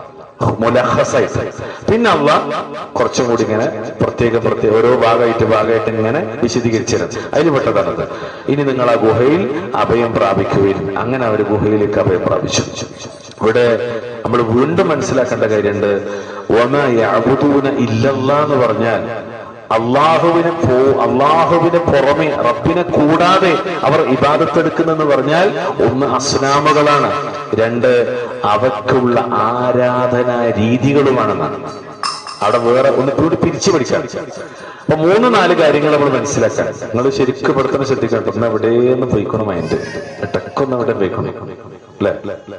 മുലഹസായിട്ട് പിന്നെ അള്ള കുറച്ചും കൂടി ഇങ്ങനെ പ്രത്യേകം പ്രത്യേക ഓരോ ഭാഗമായിട്ട് ഭാഗമായിട്ട് ഇങ്ങനെ വിശദീകരിച്ചിരുന്നത് അതിൽ പെട്ടതാണത് ഇനി നിങ്ങൾ ആ ഗുഹയിൽ അഭയം പ്രാപിക്കുകയും അങ്ങനെ അവർ ഗുഹയിലേക്ക് അഭയം പ്രാപിച്ചു ഇവിടെ നമ്മൾ വീണ്ടും മനസ്സിലാക്കേണ്ട കാര്യമുണ്ട് ഒമ യഅബുദൂന ഇല്ലല്ലാ എന്ന് പറഞ്ഞാൽ അള്ളാഹുവിനെ പോ അള്ളാഹുവിന് പുറമെ റബ്ബിനെ കൂടാതെ അവർ ഇബാദത്തെടുക്കുന്നെന്ന് പറഞ്ഞാൽ ഒന്ന് അസ്നാമുകളാണ് രണ്ട് അവയ്ക്കുള്ള ആരാധനാ രീതികളുമാണെന്നാണ് അവിടെ വേറെ ഒന്ന് കൂടി പിരിച്ചു പഠിക്കാം അപ്പൊ മൂന്ന് നാല് കാര്യങ്ങൾ നമ്മൾ മനസ്സിലാക്കാൻ നിങ്ങൾ ശരിക്കും പെടുത്തണം ശ്രദ്ധിക്കണം ഒന്ന് എവിടെയെന്ന് പോയിക്കണം മൈൻഡ് ടക്കൊന്ന് എവിടെ പോയിക്കണം അല്ലേ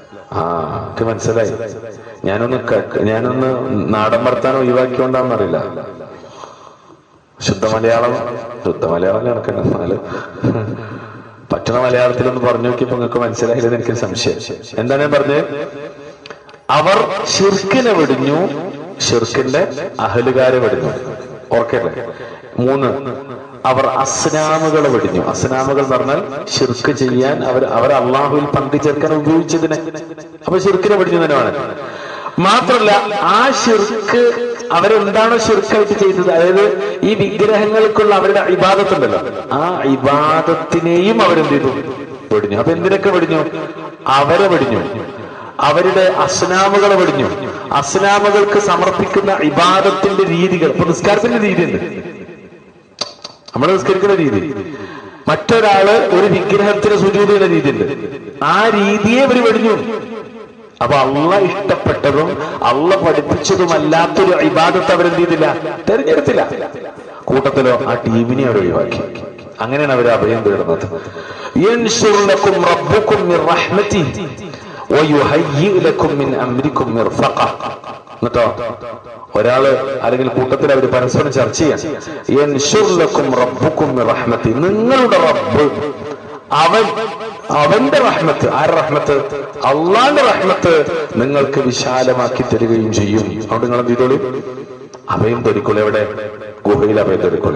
ആ എനിക്ക് മനസ്സിലായി ഞാനൊന്ന് ക- ഞാനൊന്ന് നാടൻ വർത്താനം ഒഴിവാക്കിയോണ്ടാന്നറിയില്ല ശുദ്ധ മലയാളം ശുദ്ധ മലയാളം കണക്കന്നെ എന്നാല് പറ്റ കിട്ടണ മലയാളത്തിലൊന്ന് പറഞ്ഞു നോക്കിയപ്പോ നിങ്ങൾക്ക് മനസ്സിലായില്ലെന്ന് എനിക്ക് സംശയം എന്താണ് ഞാൻ പറഞ്ഞത് അവർ ഷിർക്കിനെ വെടിഞ്ഞു ഷിർക്കിന്റെ അഹലുകാരെ വെടിഞ്ഞു ഓർക്കല്ലേ മൂന്ന് അവർ അസ്നാമുകളെ വെടിഞ്ഞു അസ്നാമുകൾ എന്ന് പറഞ്ഞാൽ ഷിർക്ക് ചെയ്യാൻ അവർ അവർ അള്ളാഹുവിൽ പങ്കുചേർക്കാൻ ഉപയോഗിച്ചതിനെ അപ്പൊ ഷിർക്കിനെ വെടിഞ്ഞു തന്നെയാണ് മാത്രല്ല ആ ഷിർക്ക് അവരെന്താണോ ഷിർക്കായിട്ട് ചെയ്തത് അതായത് ഈ വിഗ്രഹങ്ങൾക്കുള്ള അവരുടെ ഇബാദത്തുണ്ടല്ലോ ആ ഇബാദത്തിനെയും അവരെന്ത് ചെയ്തു വെടിഞ്ഞു അപ്പൊ എന്തിനൊക്കെ വെടിഞ്ഞു അവരെ വെടിഞ്ഞു അവരുടെ അസ്നാമുകളെ വെടിഞ്ഞു അസ്നാമുകൾക്ക് സമർപ്പിക്കുന്ന ഇബാദത്തിന്റെ രീതികൾ ഇപ്പൊ നിസ്കാരത്തിന്റെ രീതിയുണ്ട് നമ്മൾ നിസ്കരിക്കുന്ന രീതി മറ്റൊരാള് ഒരു വിഗ്രഹത്തിന് സുജൂത് ചെയ്യുന്ന രീതിയുണ്ട് ആ രീതിയെ ഇവർ വെടിഞ്ഞു അപ്പൊ അള്ള ഇഷ്ടപ്പെട്ടതും അള്ള പഠിപ്പിച്ചതുമല്ലാത്തൊരു ഇബാദത്ത് അവരെന്ത് ചെയ്തില്ല തെരഞ്ഞെടുത്തില്ല കൂട്ടത്തിലോ ആ ടീമിനെ അവർ ഒഴിവാക്കി അങ്ങനെയാണ് അവർ അഭയം തേടുന്നത് ينشر لكم ربكم من رحمته ويهيئ لكم من أمركم مرفقة എന്നിട്ടോ ഒരാള് അല്ലെങ്കിൽ കൂട്ടത്തിൽ അവർ പരസ്പരം ചർച്ച ചെയ്യാൻ ينشر لكم ربكم من رحمته നിങ്ങളുടെ റബ്ബ് അവൻ അവന്റെ റഹ്മത്ത് ആരുടെ റഹ്മത്ത് അള്ളാന്റെ റഹ്മത്ത് നിങ്ങൾക്ക് വിശാലമാക്കി തരികയും ചെയ്യും അതുകൊണ്ട് നിങ്ങൾ എന്ത് ചെയ്തോളൂ അഭയം തൊരിക്കൊള്ളു എവിടെ ഗുഹയിൽ അഭയം തൊരിക്കൊള്ളു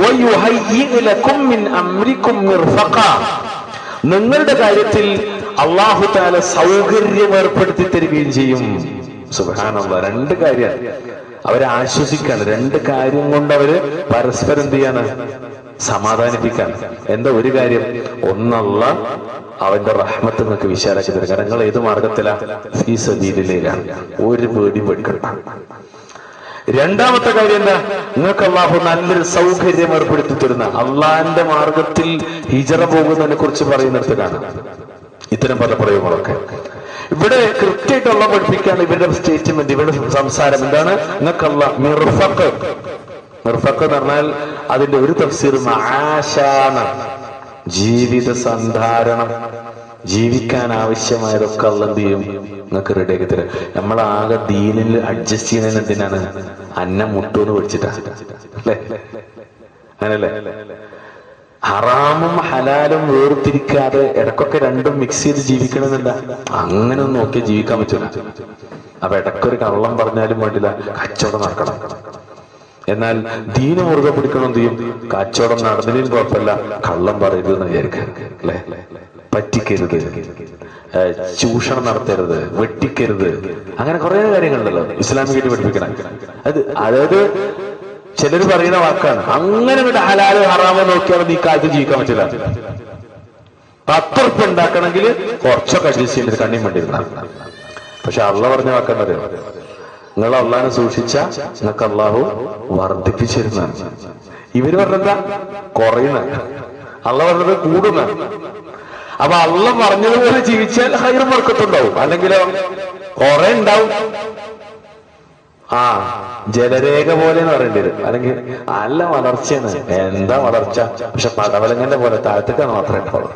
നിങ്ങളുടെ കാര്യത്തിൽ അള്ളാഹു താല സൗകര്യം ഏർപ്പെടുത്തി തരികയും ചെയ്യും സുബാനുള്ള രണ്ട് കാര്യമാണ് അവരെ ആശ്വസിക്കാണ് രണ്ട് കാര്യം കൊണ്ട് അവര് പരസ്പരം എന്ത് ചെയ്യാണ് സമാധാനിപ്പിക്കാൻ എന്താ ഒരു കാര്യം ഒന്നല്ല അവന്റെ റഹ്മത്ത് നിങ്ങൾക്ക് വിശാലാക്കി തരും കാരണം നിങ്ങൾ ഏത് മാർഗത്തിലാ ഈ സബീലിലേക്കാണ് ഒരു പേടിയും പേടിക്കണ്ട രണ്ടാമത്തെ കാര്യം എന്താ നിങ്ങൾക്ക് അള്ളാഹു നല്ലൊരു സൗകര്യം ഏർപ്പെടുത്തി തരുന്ന അള്ളാഹിന്റെ മാർഗത്തിൽ ഹിജറ പോകുന്നതിനെ കുറിച്ച് പറയുന്നിടത്തിലാണ് ഇത്തരം പല പ്രയോഗങ്ങളൊക്കെ ഇവിടെ കൃത്യമായിട്ടുള്ള പഠിപ്പിക്കാണ് ഇവരുടെ സ്റ്റേറ്റ്മെന്റ് ഇവരുടെ സംസാരം എന്താണ് നിങ്ങൾക്ക് അല്ല മിർഫക്ക് മിർഫക്ക് എന്ന് പറഞ്ഞാൽ അതിന്റെ ഒരു തഫ്സീർ മാഷാണ് ജീവിത സന്ധാരണം ജീവിക്കാൻ ആവശ്യമായതൊക്കെ അള്ള എന്ത് ചെയ്യും നിങ്ങൾക്ക് റെഡിയാക്കി തരാം നമ്മളാകെ ദീനിൽ അഡ്ജസ്റ്റ് ചെയ്യുന്നതിന് എന്തിനാണ് അന്നം മുട്ടൂന്ന് പഠിച്ചിട്ടാ അല്ലേ അങ്ങനല്ലേ ഹറാമും ഹലാലും വേർതിരിക്കാതെ ഇടക്കൊക്കെ രണ്ടും മിക്സ് ചെയ്ത് ജീവിക്കണമെന്നില്ല അങ്ങനെ ഒന്നും നോക്കിയാൽ ജീവിക്കാൻ പറ്റില്ല അപ്പൊ ഇടക്കൊരു കള്ളം പറഞ്ഞാലും വേണ്ടില്ല കച്ചവടം നടക്കണം എന്നാൽ ദീന മുറുകെ പിടിക്കണം എന്ത് ചെയ്യും കച്ചവടം നടന്നതിനും കുഴപ്പമില്ല കള്ളം പറയരുത് എന്ന് വിചാരിക്കുക അല്ലെ പറ്റിക്കരുത് ഏഹ് ചൂഷണം നടത്തരുത് വെട്ടിക്കരുത് അങ്ങനെ കുറെ കാര്യങ്ങളുണ്ടല്ലോ ഇസ്ലാമികമായിട്ട് പഠിപ്പിക്കണം അത് അതായത് ചിലർ പറയുന്ന വാക്കാണ് അങ്ങനെ ഇവിടെ ഹലാല് ഹറാമോ നോക്കിയാൽ നീ കാലത്ത് ജീവിക്കാൻ പറ്റില്ല പത്ത് ഉറുപ്പ് ഉണ്ടാക്കണമെങ്കിൽ കുറച്ചൊക്കെ അഡ്ജസ്റ്റ് ചെയ്തിട്ട് കണ്ണിയും വേണ്ടിയിരുന്ന പക്ഷെ അള്ള പറഞ്ഞ വാക്കെന്നറിയോ നിങ്ങൾ അള്ളാഹിനെ സൂക്ഷിച്ച നിങ്ങൾക്ക് അള്ളാഹു വർദ്ധിപ്പിച്ചിരുന്ന ഇവര് പറഞ്ഞെന്താ കുറയുന്ന അള്ള പറഞ്ഞത് കൂടുന്ന അപ്പൊ അള്ള പറഞ്ഞതുപോലെ ജീവിച്ചാൽ ഹൈറും വർക്കത്തുണ്ടാവും അല്ലെങ്കിലോ കുറെ ഉണ്ടാവും ആ ജലരേഖ പോലെ എന്ന് പറയേണ്ടി വരും അല്ലെങ്കിൽ നല്ല വളർച്ചയാണ് എന്താ വളർച്ച പക്ഷെ പടവലങ്ങന്റെ പോലെ താഴത്തേക്കാണ് മാത്രമേ ഉണ്ടാവുള്ളൂ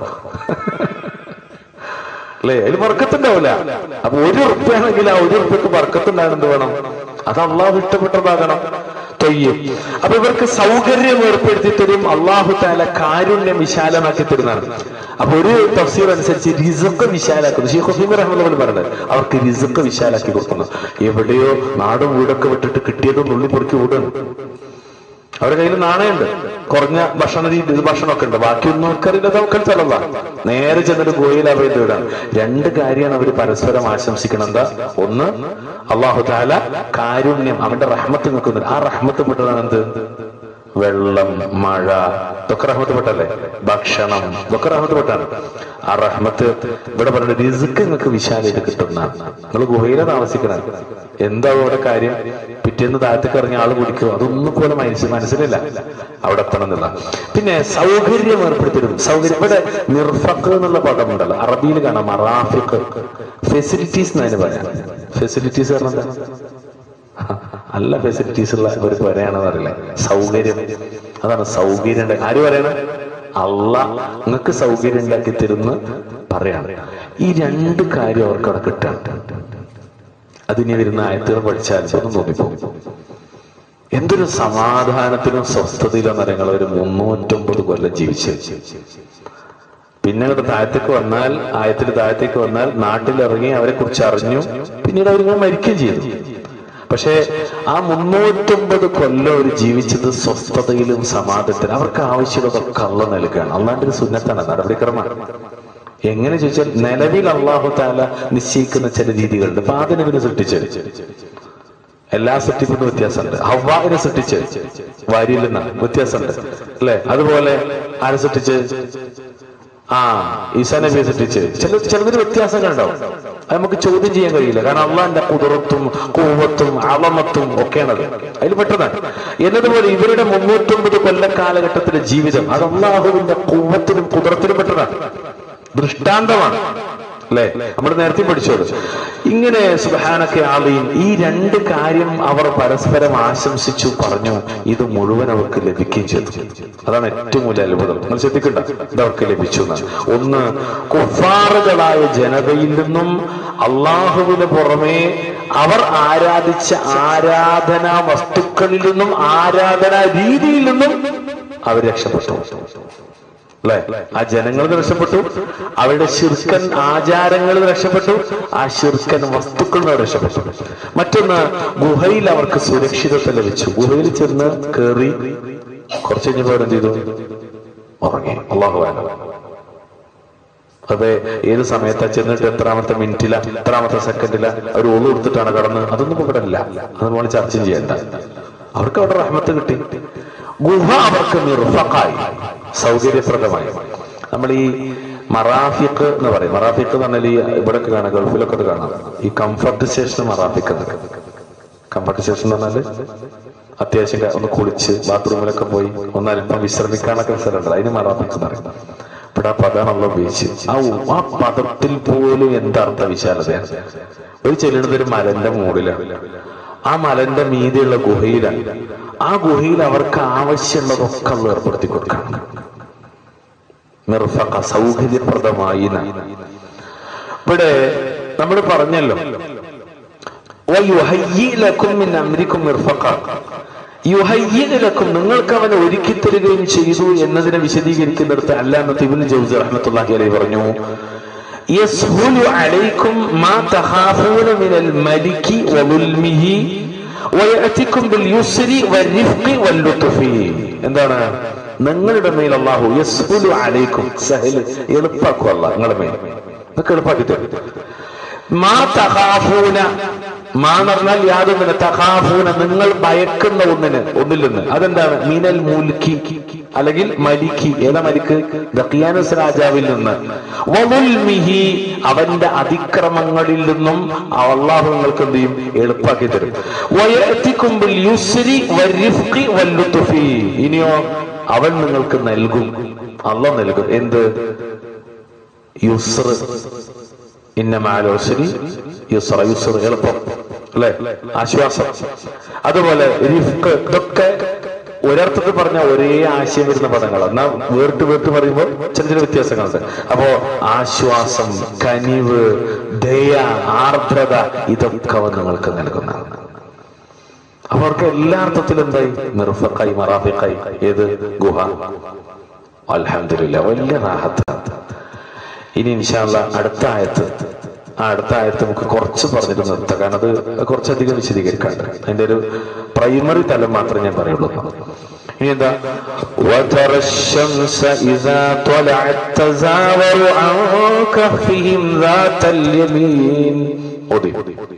അല്ലേ അതിൽ വർക്കത്തുണ്ടാവില്ല അപ്പൊ ഒരു ഉറുപ്പ്യാണെങ്കിൽ ആ ഒരു ഉറുപ്പ്യക്ക് വർക്കത്തുണ്ടാകാൻ എന്ത് വേണം അത് അള്ളാഹു ഇഷ്ടപ്പെട്ടതാകണം തൊയ്യും അപ്പൊ ഇവർക്ക് സൗകര്യം ഏർപ്പെടുത്തി തരും അള്ളാഹു താല കാരുണ്യം വിശാലമാക്കി തരുന്നതാണ് അപ്പൊ ഒരു തഫ്സീർ അനുസരിച്ച് റിസക്ക് വിശാലാക്കുന്നു ഷീഖ് ഹുസൈൻ റഹ്മുള്ള പറഞ്ഞത് അവർക്ക് റിസക്ക് വിശാലാക്കി കൊടുക്കുന്നു എവിടെയോ നാടും വീടൊക്കെ വിട്ടിട്ട് കിട്ടിയതും നുള്ളി പൊറുക്കി വിടുന്നു അവരുടെ കയ്യിൽ നാണയുണ്ട് കുറഞ്ഞ ഭക്ഷണ രീതി ഇത് ഭക്ഷണമൊക്കെ ഉണ്ട് ബാക്കിയൊന്നും അവർക്കറിയില്ല തവക്കൽ ചെലവാ നേരെ ചെന്നിട്ട് ഗോയിൽ അഭയം തേടാണ് രണ്ട് കാര്യമാണ് അവർ പരസ്പരം ആശംസിക്കണം എന്താ ഒന്ന് അള്ളാഹു താല കാരുണ്യം അവന്റെ റഹ്മത്ത് നിൽക്കുന്നുണ്ട് ആ റഹ്മത്ത് പെട്ടതാണ് എന്ത് വെള്ളം മഴ ഇതൊക്കെ റഹ്മത്ത് ഭക്ഷണം ഇതൊക്കെ റഹ്മത്ത് പെട്ടാണ് ആ റഹ്മത്ത് ഇവിടെ പറയുന്നത് റിസ്ക് നിങ്ങൾക്ക് വിശാലമായിട്ട് കിട്ടുന്നതാണ് നിങ്ങൾ ഗുഹയിലെ താമസിക്കണം എന്താ അവിടെ കാര്യം പിറ്റേന്ന് താഴത്തേക്ക് ഇറങ്ങിയ ആള് കുടിക്കും അതൊന്നും പോലെ മനസ്സിൽ മനസ്സിലില്ല അവിടെ എത്തണം എന്നില്ല പിന്നെ സൗകര്യം ഏർപ്പെടുത്തിയിരുന്നു സൗകര്യം ഇവിടെ നിർഫക്ക് എന്നുള്ള പദം ഉണ്ടല്ലോ അറബിയിൽ കാണാം മറാഫിക്ക് ഫെസിലിറ്റീസ് എന്നതിന് പറയാം ഫെസിലിറ്റീസ് പറഞ്ഞാൽ എന്താ നല്ല ഫെസിലിറ്റീസ് ഉള്ള ഒരു പുരയാണെന്ന് അറിയില്ല സൗകര്യം അതാണ് സൗകര്യം ഉണ്ടാ- ആര് പറയണ അല്ല നിങ്ങൾക്ക് സൗകര്യം ഉണ്ടാക്കി തരുന്ന പറയാണ് ഈ രണ്ട് കാര്യം അവർക്ക് അവിടെ കിട്ടാണ് അതിനി വരുന്ന ആയത്തുകൾ പഠിച്ചാൽ ഒന്നും തോന്നിപ്പോകും എന്തൊരു സമാധാനത്തിനും സ്വസ്ഥതയിലും നിങ്ങൾ ഒരു മുന്നൂറ്റമ്പത് കൊല്ലം ജീവിച്ചു പിന്നെ അങ്ങോട്ട് താഴത്തേക്ക് വന്നാൽ ആയത്തിൽ താഴത്തേക്ക് വന്നാൽ നാട്ടിലിറങ്ങി അവരെ കുറിച്ച് അറിഞ്ഞു പിന്നീട് അവരിങ്ങനെ മരിക്കുകയും ചെയ്തു പക്ഷേ ആ മുന്നൂറ്റൊമ്പത് കൊല്ലം അവർ ജീവിച്ചത് സ്വസ്ഥതയിലും സമാധാനത്തിലും അവർക്ക് ആവശ്യമുള്ളതൊക്കെ അള്ള നൽകുകയാണ് അള്ളാന്റെ ഒരു സുന്നത്താണ് നടപടിക്രമമാണ് എങ്ങനെ ചോദിച്ചാൽ നിലവിൽ അള്ളാഹു താല നിശ്ചയിക്കുന്ന ചില രീതികളുണ്ട് അപ്പൊ ആദ്യം സൃഷ്ടിച്ചത് എല്ലാ സൃഷ്ടിപ്പിനും വ്യത്യാസമുണ്ട് ഹവാവിനെ സൃഷ്ടിച്ച് വാരിയിൽ നിന്നാണ് വ്യത്യാസമുണ്ട് അല്ലെ അതുപോലെ ആരെ സൃഷ്ടിച്ച് ആ ഈസാ നബിയെ സൃഷ്ടിച്ച് ചില ചിലതിന് വ്യത്യാസങ്ങളുണ്ടാവും അത് നമുക്ക് ചോദ്യം ചെയ്യാൻ കഴിയില്ല കാരണം അള്ളാന്റെ കുതിർത്തും കൂവത്തും അളമത്തും ഒക്കെയാണത് അതിൽ പെട്ടതാണ് എന്നതുപോലെ ഇവരുടെ മുന്നൂറ്റൊമ്പത് കൊല്ലക്കാലഘട്ടത്തിലെ ജീവിതം അത് അള്ളാഹുവിന്റെ കൂവത്തിനും കുതിർത്തിനും പെട്ടതാണ് ദൃഷ്ടാന്തമാണ് അല്ലെ നമ്മൾ നേരത്തെ പഠിച്ചത് ഇങ്ങനെ സുബാനൊക്കെ ആളെയും ഈ രണ്ട് കാര്യം അവർ പരസ്പരം ആശംസിച്ചു പറഞ്ഞു ഇത് മുഴുവൻ അവർക്ക് ലഭിക്കുകയും ചെയ്തു അതാണ് ഏറ്റവും വലിയ അത്ഭുതം നിങ്ങൾ ശ്രദ്ധിക്കണ്ട ഇത് അവർക്ക് ലഭിച്ചു എന്നാണ് ഒന്ന് കുഫാറുകളായ ജനതയിൽ നിന്നും അള്ളാഹുവിന് പുറമെ അവർ ആരാധിച്ച ആരാധനാ വസ്തുക്കളിൽ നിന്നും ആരാധനാ രീതിയിൽ നിന്നും അവർ രക്ഷപ്പെട്ടു അല്ലെ ആ ജനങ്ങളിൽ നിന്ന് രക്ഷപ്പെട്ടു അവരുടെ ശിർക്കൻ ആചാരങ്ങളിൽ നിന്ന് രക്ഷപ്പെട്ടു ആ ശിർക്കൻ വസ്തുക്കളിൽ നിന്ന് രക്ഷപ്പെട്ടു മറ്റൊന്ന് ഗുഹയിൽ അവർക്ക് സുരക്ഷിതത്വം ലഭിച്ചു ഗുഹയിൽ ചെന്ന് കയറി കുറച്ച് കഴിഞ്ഞപ്പോൾ അവരെന്ത് ചെയ്തു ഉറങ്ങി അള്ളാഹു അതെ ഏത് സമയത്താ ചെന്നിട്ട് എത്രാമത്തെ മിനിറ്റില എത്രാമത്തെ സെക്കൻഡില അവർ ഒളു കൊടുത്തിട്ടാണ് കടന്ന് അതൊന്നും ഇവിടെ ഇല്ല അത് നമ്മൾ ചർച്ച ചെയ്യണ്ട അവർക്ക് അവിടെ റഹ്മത്ത് കിട്ടി ഗുഹ അവർക്ക് നിർഫക്കായി സൗകര്യപ്രദമായി നമ്മൾ ഈ മറാഫിക്ക് എന്ന് പറയും മറാഫിക്ക് എന്ന് പറഞ്ഞാൽ ഈ ഇവിടെയൊക്കെ കാണാം ഗൾഫിലൊക്കെ അത് കാണാം ഈ കംഫർട്ട് സ്റ്റേഷൻ മറാഫിക്ക് എന്നൊക്കെ കംഫർട്ട് സ്റ്റേഷൻ എന്ന് പറഞ്ഞാല് അത്യാവശ്യം ക- ഒന്ന് കുളിച്ച് ബാത്റൂമിലൊക്കെ പോയി ഒന്ന് അല്പം വിശ്രമിക്കാനൊക്കെ സ്ഥലമുണ്ട് അതിന് മറാഫിക്ക് എന്ന് പറയും ഇവിടെ ആ പദമാണല്ലോ ഉപയോഗിച്ച് ആ ഉ- ആ പദത്തിൽ പോലും എന്താർത്ഥ വിശാലതയാണ് ഒരു ചെല്ലുന്നത് ഒരു മലന്റെ മുകളിലാണ് ആ മലന്റെ മീതെയുള്ള ഗുഹയിലാണ് ആ ഗുഹയിൽ അവർക്ക് ആവശ്യമുള്ളതൊക്കെ അള്ള ഏർപ്പെടുത്തി കൊടുക്കണം മിർഫക്ക സൗകര്യപ്രദമായി എന്നാണ്. ഇവിടെ നമ്മൾ പറഞ്ഞല്ലോ വയുഹയ്യി ലക്കും മിൻ അംരിക്കും മിർഫഖ. യുഹയ്യി ലക്കും നിങ്ങൾക്ക് അവൻ ഒരുക്കി തരികയും ചെയ്തു എന്നതിനെ വിശദീകരിക്കുന്നിടത്ത് അല്ലാമത്ത് ഇബ്നു ജൗസി റഹ്മത്തുള്ളാഹി അലൈഹി പറഞ്ഞു യസ്ഹുലു അലൈക്കും മാ തഖാഫൂന മിനൽ മലികി വദുൽമിഹി വയഅതിക്കും ബിൽ യുസ്രി വരിഫ്ഖി വല്ലുത്ഫി എന്താണ് നിങ്ങളുടെ മേൽ അല്ലാഹു യസ്ഹുലു അലൈക്കും സഹൽ എളുപ്പാക്കും അല്ലാഹ് നിങ്ങളുടെ മേൽ നിങ്ങൾക്ക് എളുപ്പാക്കി തരും മാ തഖാഫൂന മാ എന്ന് പറഞ്ഞാൽ യാതൊന്നിന് തഖാഫൂന നിങ്ങൾ ഭയക്കുന്ന ഒന്നിന് ഒന്നിൽ നിന്ന് അതെന്താണ് മീനൽ മുൽക്കി അല്ലെങ്കിൽ മലിക്കി ഏതാ മലിക്ക് ദക്കിയാനസ് രാജാവിൽ നിന്ന് വദുൽമിഹി അവന്റെ അതിക്രമങ്ങളിൽ നിന്നും അള്ളാഹു നിങ്ങൾക്ക് എന്ത് ചെയ്യും എളുപ്പാക്കി തരും വയഅതിക്കും ബിൽ യുസ്രി വരിഫ്ഖി വല്ലുത്ഫി ഇനിയോ അവൻ നിങ്ങൾക്ക് നൽകും അള്ളാഹ് നൽകും എന്ത് യുസ്ർ ഇന്നമാലോസരി യുസ്ര യുസ്ര എളുപ്പം അല്ലെ ആശ്വാസം അതുപോലെ റിഫ്ക്ക് ഇതൊക്കെ ഒരർത്ഥത്തിൽ പറഞ്ഞ ഒരേ ആശയം വരുന്ന പദങ്ങളാണ് എന്നാ വേറിട്ട് വേറിട്ട് പറയുമ്പോൾ ചില ചില വ്യത്യാസങ്ങളുണ്ട് അപ്പോ ആശ്വാസം കനിവ് ദയ ആർദ്രത ഇതൊക്കെ അവൻ നിങ്ങൾക്ക് നൽകുന്നതാണ് അപ്പൊ അവർക്ക് എല്ലാ അർത്ഥത്തിലും എന്തായി മിർഫക്കായി മറാഫിക്കായി ഏത് ഗുഹ അൽഹംദുലില്ലാ വലിയ റാഹത്താണ് ഇനി ഇൻഷാല്ല അടുത്ത ആയത്ത് ആ അടുത്ത ആയത്ത് നമുക്ക് കുറച്ച് പറഞ്ഞിട്ട് നിർത്താം കാരണം അത് കുറച്ചധികം വിശദീകരിക്കാണ്ട് അതിന്റെ ഒരു പ്രൈമറി തലം മാത്രമേ ഞാൻ പറയുള്ളൂ ഇനി എന്താ وترى الشمس إذا طلعت تزاور عن كهفهم ذات اليمين ഓതി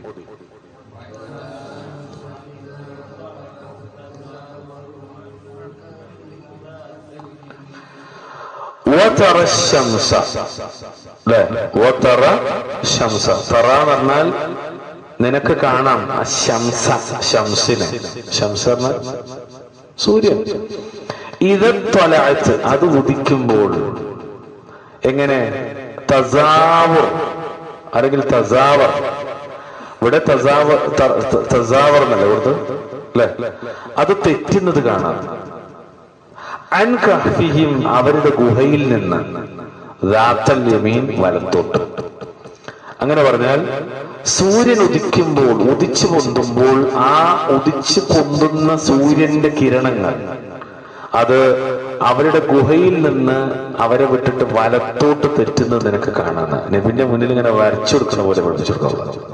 وترى الشمس അല്ലേ വതറ ശംസ തറ എന്ന് പറഞ്ഞാൽ നിനക്ക് കാണാം ആ ശംസ ശംസിനെ ശംസ പറഞ്ഞാൽ സൂര്യൻ ഇത് തൊലഴത്ത് അത് ഉദിക്കുമ്പോൾ എങ്ങനെ തസാവർ അല്ലെങ്കിൽ തസാവർ ഇവിടെ തസാവർ ത- ത- തസാവർ എന്നല്ലേ ഇവിടുത്തെ അല്ലെ അത് തെറ്റുന്നത് കാണാം അൻ കഹ്ഫിഹിം അവരുടെ ഗുഹയിൽ നിന്ന് ദാത്തൽ യമീൻ വലത്തോട്ട് അങ്ങനെ പറഞ്ഞാൽ സൂര്യൻ ഉദിക്കുമ്പോൾ ഉദിച്ചു പൊന്തുമ്പോൾ ആ ഉദിച്ചു പൊന്തുന്ന സൂര്യന്റെ കിരണങ്ങൾ അത് അവരുടെ ഗുഹയിൽ നിന്ന് അവരെ വിട്ടിട്ട് വലത്തോട്ട് തെറ്റുന്നത് നിനക്ക് കാണാന്ന് നബിന്റെ മുന്നിൽ ഇങ്ങനെ വരച്ചു കൊടുക്കുന്ന പോലെ പഠിപ്പിച്ചു കൊടുക്കുക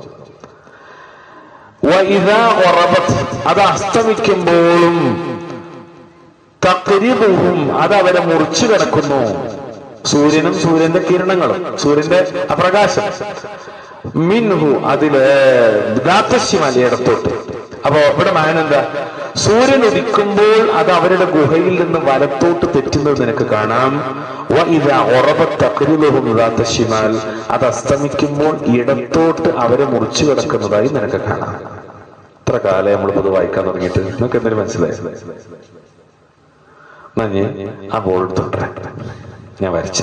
വഇദാ ഉറബത്ത് അത് അസ്തമിക്കുമ്പോഴും തക്രിബുഹും അത് അവരെ മുറിച്ചു കിടക്കുന്നു സൂര്യനും സൂര്യന്റെ കിരണങ്ങളും സൂര്യന്റെ അപ്രകാശം മിൻഹു അതില് ദാത്തശ്യമല്ല ഇടത്തോട്ട് അപ്പോ ഇവിടെ മാൻ എന്താ സൂര്യൻ ഉദിക്കുമ്പോൾ അത് അവരുടെ ഗുഹയിൽ നിന്ന് വലത്തോട്ട് തെറ്റുന്നത് നിനക്ക് കാണാം ഉറബത്തക്രിലുഹും അത് അസ്തമിക്കുമ്പോൾ ഇടത്തോട്ട് അവരെ മുറിച്ചു കിടക്കുന്നതായി നിനക്ക് കാണാം ഇത്ര കാലം നമ്മളിപ്പോ അത് വായിക്കാൻ തുടങ്ങിയിട്ട് നിങ്ങൾക്ക് എന്തെങ്കിലും മനസ്സിലായി എന്നാ ഞാൻ ആ ബോർഡ് തൊട്ടേ ഞാൻ വരച്ച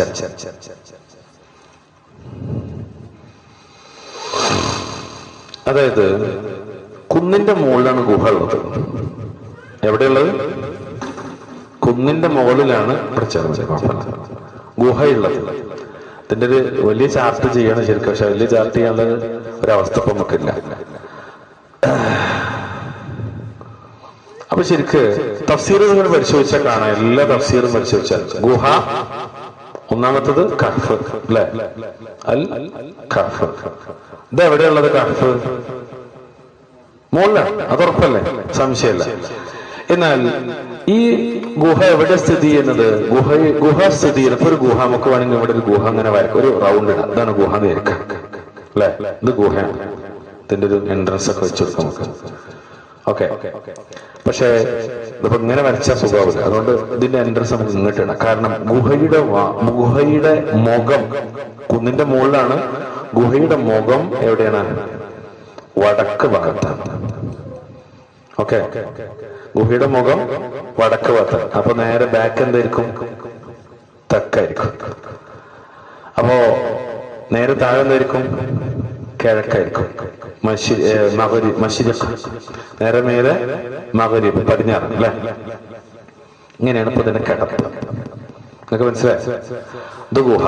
അതായത് കുന്നിന്റെ മുകളിലാണ് ഗുഹ ഉള്ളത് എവിടെയുള്ളത് കുന്നിന്റെ മുകളിലാണ് ഇവിടെ ചേർന്നത് കുഴപ്പമില്ല ഗുഹയുള്ളത് ഇതിന്റെ ഒരു വലിയ ചാർട്ട് ചെയ്യണം ശരിക്കും പക്ഷെ വലിയ ചാർട്ട് ചെയ്യാനുള്ള ഒരവസ്ഥ ഇപ്പൊ നമുക്കില്ല അപ്പൊ ശരിക്ക് തഫ്സീർ നിങ്ങൾ പരിശോധിച്ചാൽ കാണാം എല്ലാ തഫ്സീറും പരിശോധിച്ചാൽ ഗുഹ ഒന്നാമത്തത് കഫ് അല്ലെ അൽ കഫ് ഇത് എവിടെയുള്ളത് കഫ് മുകളിലാണ് അത് ഉറപ്പല്ലേ സംശയമല്ല എന്നാൽ ഈ ഗുഹ എവിടെ സ്ഥിതി ചെയ്യുന്നത് ഗുഹ ഗുഹ സ്ഥിതി ചെയ്യുന്നത് ഇപ്പൊ ഒരു ഗുഹ നമുക്ക് വേണമെങ്കിൽ ഇവിടെ ഒരു ഗുഹ അങ്ങനെ വരക്കാം ഒരു റൗണ്ട് ഇടാം അതാണ് ഗുഹ എന്ന് വിചാരിക്കാം അല്ലെ ഇത് ഗുഹയാണ് ഇതിന്റെ ഒരു എൻട്രൻസ് ഒക്കെ വെച്ച് കൊടുക്കാം നമുക്ക് ഓക്കെ പക്ഷേ ഇതിപ്പോ ഇങ്ങനെ വരച്ച സുഖമാവില്ല അതുകൊണ്ട് ഇതിന്റെ എൻട്രൻസ് നമുക്ക് ഇങ്ങോട്ട് ഇടാം കാരണം ഗുഹയുടെ വാ- ഗുഹയുടെ മുഖം കുന്നിന്റെ മുകളിലാണ് ഗുഹയുടെ മുഖം എവിടെയാണ് വടക്ക് ഭാഗത്താണ് ഓക്കെ ഗുഹയുടെ മുഖം വടക്ക് ഭാഗത്താണ് അപ്പൊ നേരെ ബാക്ക് എന്തായിരിക്കും തെക്കായിരിക്കും അപ്പോ നേരെ താഴെ എന്തായിരിക്കും കിഴക്കായിരിക്കും മഷി- ഏ, മഗരി- മഷിരിഖ് നേരെ മേലെ മകരീബ് പടിഞ്ഞാറ് അല്ലെ ഇങ്ങനെയാണ് ഇപ്പൊ ഇതിന്റെ കിടപ്പ് നിങ്ങൾക്ക് മനസ്സിലായി ഇത് ഗുഹ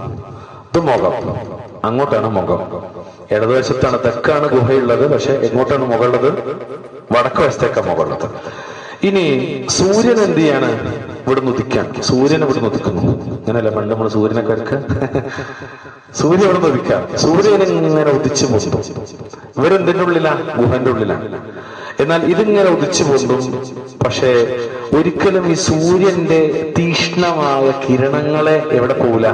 ഇത് മുഖം അങ്ങോട്ടാണ് മുഖം ഇടതുവശത്താണ് തെക്കാണ് ഗുഹയുള്ളത് പക്ഷെ എങ്ങോട്ടാണ് മുകളുള്ളത് വടക്ക് വശത്തേക്കാണ് മുകളുള്ളത് ഇനി സൂര്യൻ എന്ത് ചെയ്യാണ് ഇവിടുന്ന് ഉദിക്കാൻ സൂര്യൻ ഇവിടുന്ന് ഉദിക്കുന്നു അങ്ങനെയല്ല പണ്ട് നമ്മൾ സൂര്യനെ കരുക്ക സൂര്യൻ ഇവിടുന്ന് ഉദിക്കാം സൂര്യൻ ഇങ്ങനെ ഉദിച്ചു പൊന്തും ഇവരെന്തിന്റെ ഉള്ളിലാണ് ഗുഹന്റെ ഉള്ളിലാണ് എന്നാൽ ഇതിങ്ങനെ ഉദിച്ചു പൊന്തും പക്ഷേ ഒരിക്കലും ഈ സൂര്യന്റെ തീഷ്ണമായ കിരണങ്ങളെ എവിടെ പോവില്ല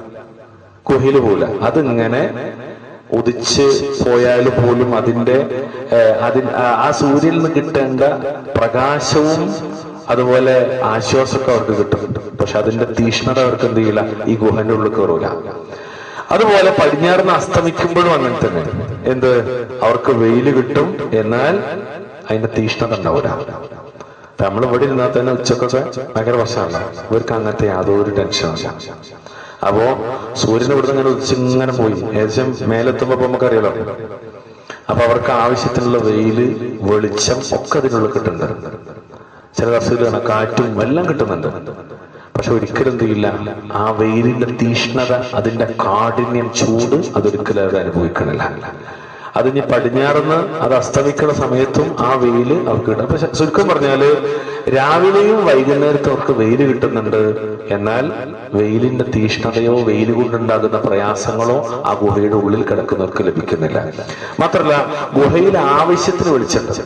ഗുഹയിൽ പോവില്ല അതിങ്ങനെ ഉദിച്ച് പോയാൽ പോലും അതിന്റെ ഏഹ്, അതിൻ ആ- ആ സൂര്യനിൽ നിന്ന് കിട്ടേണ്ട പ്രകാശവും അതുപോലെ ആശ്വാസമൊക്കെ അവർക്ക് കിട്ടും പക്ഷെ അതിന്റെ തീഷ്ണത അവർക്ക് എന്ത് ചെയ്യില്ല ഈ ഗുഹന്റെ ഉള്ളിൽ കയറൂല അതുപോലെ പടിഞ്ഞാറുന്ന് അസ്തമിക്കുമ്പോഴും അങ്ങനെ തന്നെ എന്ത് അവർക്ക് വെയില് കിട്ടും എന്നാൽ അതിന്റെ തീഷ്ണത ഉണ്ടാവില്ല നമ്മൾ ഇവിടെ ഇരുന്നാൽ തന്നെ ഉച്ചക്കൊക്കെ ഭയങ്കര പ്രശ്നമല്ല ഇവർക്ക് അങ്ങനത്തെ യാതൊരു ടെൻഷനും ഇല്ല അപ്പോ സൂര്യൻ ഇവിടുന്ന് ഇങ്ങനെ ഉദിച്ചിങ്ങനെ പോയി ഏകദേശം മേലെത്തുമ്പോ ഇപ്പൊ നമുക്കറിയാലോ അപ്പൊ അവർക്ക് ആവശ്യത്തിനുള്ള വെയില് വെളിച്ചം ഒക്കെ അതിനുള്ളിൽ കിട്ടുന്നുണ്ട് ചില തഫ്സീലാണ് കാറ്റും എല്ലാം കിട്ടുന്നുണ്ട് പക്ഷെ ഒരിക്കലും എന്ത് ചെയ്യില്ല ആ വെയിലിന്റെ തീഷ്ണത അതിന്റെ കാഠിന്യം ചൂട് അതൊരിക്കലും അവർ അനുഭവിക്കണില്ല അത് ഇനി പടിഞ്ഞാറുന്ന് അത് അസ്തമിക്കുന്ന സമയത്തും ആ വെയില് അവർക്ക് കിട്ടും പക്ഷെ ചുരുക്കം പറഞ്ഞാല് രാവിലെയും വൈകുന്നേരത്തും അവർക്ക് വെയില് കിട്ടുന്നുണ്ട് എന്നാൽ വെയിലിന്റെ തീഷ്ണതയോ വെയിൽ കൊണ്ടുണ്ടാകുന്ന പ്രയാസങ്ങളോ ആ ഗുഹയുടെ ഉള്ളിൽ കിടക്കുന്നവർക്ക് ലഭിക്കുന്നില്ല മാത്രല്ല ഗുഹയിൽ ആവശ്യത്തിന് വെളിച്ചുണ്ട്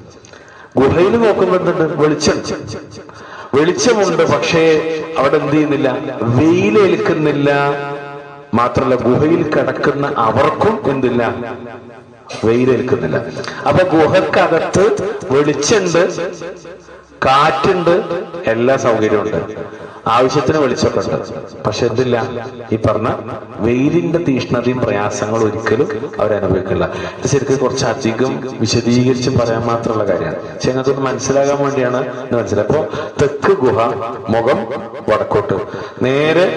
ഗുഹയിൽ നോക്കുമ്പോൾ എന്തുണ്ട് വെളിച്ചം വെളിച്ചമുണ്ട് പക്ഷേ അവിടെ എന്ത് ചെയ്യുന്നില്ല വെയിലേൽക്കുന്നില്ല മാത്രല്ല ഗുഹയിൽ കിടക്കുന്ന അവർക്കും എന്തില്ല വെയിലേൽക്കുന്നില്ല അപ്പൊ ഗുഹക്കകത്ത് വെളിച്ചുണ്ട് കാറ്റുണ്ട് എല്ലാ സൗകര്യമുണ്ട് ആവശ്യത്തിന് വെളിച്ചമൊക്കെ ഉണ്ട് പക്ഷെ എന്തില്ല ഈ പറഞ്ഞ വെയിലിന്റെ തീഷ്ണതയും പ്രയാസങ്ങളും ഒരിക്കലും അവരനുഭവിക്കില്ല ഇത് ശരിക്കും കുറച്ച് അധികം വിശദീകരിച്ച് പറയാൻ മാത്രമുള്ള കാര്യമാണ് പക്ഷെ ഞങ്ങൾക്കൊന്ന് മനസ്സിലാകാൻ വേണ്ടിയാണ് ഇത് മനസ്സിലായത് അപ്പോ തെക്ക് ഗുഹ മുഖം വടക്കോട്ട് നേരെ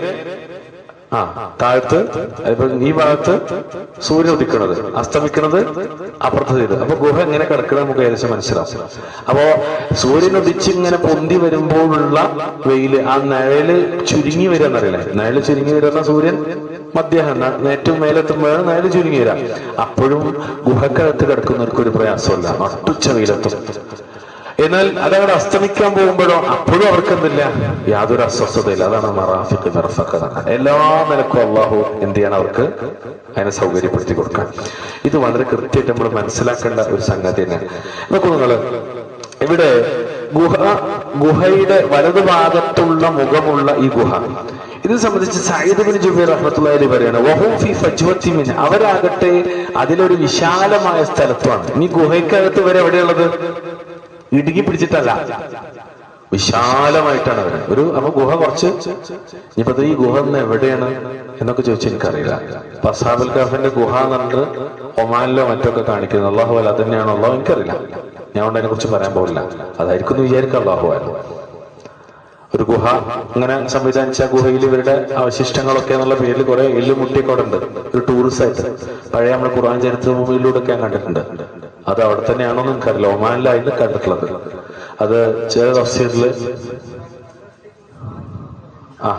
ആ താഴത്ത് ഇപ്പൊ ഈ ഭാഗത്ത് സൂര്യൻ ഉദിക്കുന്നത് അസ്തമിക്കുന്നത് അപ്പുറത്ത് ചെയ്ത് അപ്പൊ ഗുഹ എങ്ങനെ കിടക്കുന്നത് നമുക്ക് ഏകദേശം മനസ്സിലാവും അപ്പോ സൂര്യൻ ഉദിച്ച് ഇങ്ങനെ പൊന്തി വരുമ്പോഴുള്ള വെയില് ആ നിഴല് ചുരുങ്ങി വരിക എന്നറിയില്ലേ നിഴല് ചുരുങ്ങി വരുന്ന സൂര്യൻ മധ്യാഹ്നം ന- ഏറ്റവും മേലെത്തുമ്പോഴാണ് നിഴല് ചുരുങ്ങി വരിക അപ്പോഴും ഗുഹക്കകത്ത് കിടക്കുന്നവർക്ക് ഒരു പ്രയാസമല്ല നട്ടുച്ച വെയിലെത്തും എന്നാൽ അതവിടെ അസ്തമിക്കാൻ പോകുമ്പോഴോ അപ്പോഴും അവർക്ക് എന്തില്ല യാതൊരു അസ്വസ്ഥതയില്ല അതാണ് മറാഫിക്ക് മിർഫക്ക് എല്ലാ നിലക്കും അള്ളാഹു എന്ത് ചെയ്യണം അവർക്ക് അതിനെ സൗകര്യപ്പെടുത്തി കൊടുക്കാൻ ഇത് വളരെ കൃത്യമായിട്ട് നമ്മൾ മനസ്സിലാക്കേണ്ട ഒരു സംഗതി തന്നെയാണ് നോക്കൂ നിങ്ങള് ഇവിടെ ഗുഹ ഗുഹയുടെ വലതുഭാഗത്തുള്ള മുഖമുള്ള ഈ ഗുഹ ഇത് സംബന്ധിച്ച് സയ്യിദ് ബിൻ ജുബൈർ റഹ്മത്തുള്ളാഹി പറയാണ് വഹും ഫി ഫജ്വത്തി മിൻ അവരാകട്ടെ അതിലൊരു വിശാലമായ സ്ഥലത്താണ് ഈ ഗുഹയ്ക്കകത്ത് വരെ എവിടെയുള്ളത് ഇടുക്കി പിടിച്ചിട്ടല്ല വിശാലമായിട്ടാണ് അവര് ഒരു അപ്പൊ ഗുഹ കുറച്ച് ഇനിയിപ്പോ ഇത് ഈ ഗുഹ ഇന്ന് എവിടെയാണ് എന്നൊക്കെ ചോദിച്ചാൽ എനിക്കറിയില്ല പസാബുൽ കഫിന്റെ ഗുഹ എന്ന് പറഞ്ഞിട്ട് ഒമാനിലോ മറ്റൊക്കെ കാണിക്കുന്നത് അള്ളാഹു അല്ല അത് തന്നെയാണോ അള്ളാഹു എനിക്കറിയില്ല ഞാൻ കൊണ്ട് അതിനെ കുറിച്ച് പറയാൻ പോകില്ല അതായിരിക്കും എന്ന് വിചാരിക്കാം അള്ളാഹു ആയിരുന്നു ഒരു ഗുഹ ഇങ്ങനെ സംവിധാനിച്ച ഗുഹയിൽ ഇവരുടെ അവശിഷ്ടങ്ങളൊക്കെ എന്നുള്ള പേരിൽ കുറെ എല്ലുമുട്ടിയൊക്കെ അവിടെ ഉണ്ട് ഒരു ടൂറിസ്റ്റ് ആയിട്ട് പഴയ നമ്മുടെ ഖുർആൻ ചരിത്ര ഭൂമിയിലൂടെ ഒക്കെ ഞാൻ കണ്ടിട്ടുണ്ട് അത് അവിടെ തന്നെയാണോ എന്ന് എനിക്കറിയില്ല ഒമാനിലായിരുന്നു കണ്ടിട്ടുള്ളത് അത് ചില തഫ്സീറില് ആ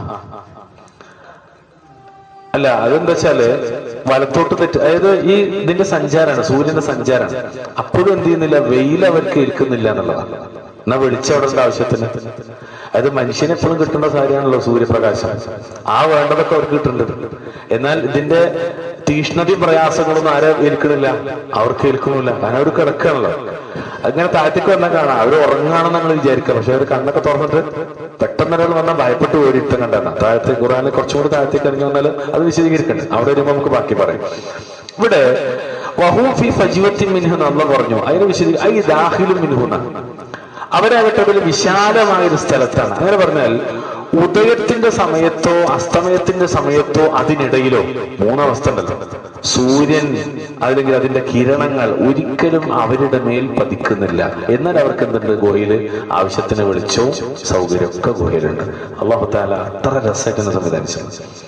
അല്ല അതെന്താ വെച്ചാല് വലത്തോട്ട് തെറ്റ് അതായത് ഈ ഇതിന്റെ സഞ്ചാരാണ് സൂര്യന്റെ സഞ്ചാരാണ് അപ്പോഴും എന്ത് ചെയ്യുന്നില്ല വെയിൽ അവർക്ക് ഏൽക്കുന്നില്ല എന്നുള്ളതാണ് എന്നാ വെളിച്ചവിടേണ്ട ആവശ്യത്തിന് അത് മനുഷ്യന് എപ്പോഴും കിട്ടേണ്ട കാര്യമാണല്ലോ സൂര്യപ്രകാശം ആ വേണ്ടതൊക്കെ അവർക്ക് കിട്ടുന്നുണ്ട് എന്നാൽ ഇതിന്റെ തീഷ്ണതയും പ്രയാസങ്ങളൊന്നും ആരെ ഏൽക്കണില്ല അവർക്ക് ഏൽക്കുന്നില്ല കാരണം അവർ കിടക്കുകയാണല്ലോ അങ്ങനെ താഴത്തേക്ക് വന്നാൽ കാണാം അവർ ഉറങ്ങാണെന്ന് നമ്മൾ വിചാരിക്കുക പക്ഷെ അവർ കണ്ണൊക്കെ തുറന്നിട്ട് പെട്ടെന്ന് ഒരാൾ വന്നാൽ ഭയപ്പെട്ട് പോയി ഇട്ടം കണ്ടാണ് താഴത്തെ ഖുറാനിൽ കുറച്ചും കൂടി താഴത്തേക്ക് ഇറങ്ങി വന്നാൽ അത് വിശദീകരിക്കണ്ടേ അവിടെ വരുമ്പോൾ നമുക്ക് ബാക്കി പറയാം ഇവിടെ വഹൂഫി ഫജീവത്തി മിൻഹു നമ്മൾ പറഞ്ഞു അതിന് വിശദീ ഐ ദാഹിലും മിൻഹുന്ന അവരാകട്ടെ അതിൽ വിശാലമായ ഒരു സ്ഥലത്താണ് അങ്ങനെ പറഞ്ഞാൽ ഉദയത്തിന്റെ സമയത്തോ അസ്തമയത്തിന്റെ സമയത്തോ അതിനിടയിലോ മൂന്നവസ്ഥ ഉണ്ടല്ലോ സൂര്യൻ അല്ലെങ്കിൽ അതിന്റെ കിരണങ്ങൾ ഒരിക്കലും അവരുടെ മേൽ പതിക്കുന്നില്ല എന്നാൽ അവർക്ക് എന്തുണ്ട് ഗുഹയില് ആവശ്യത്തിന് വെളിച്ചവും സൗകര്യവും ഒക്കെ ഗുഹയിലുണ്ട് അള്ളാഹു താല അത്ര രസമായിട്ട് സംവിധാനിച്ചു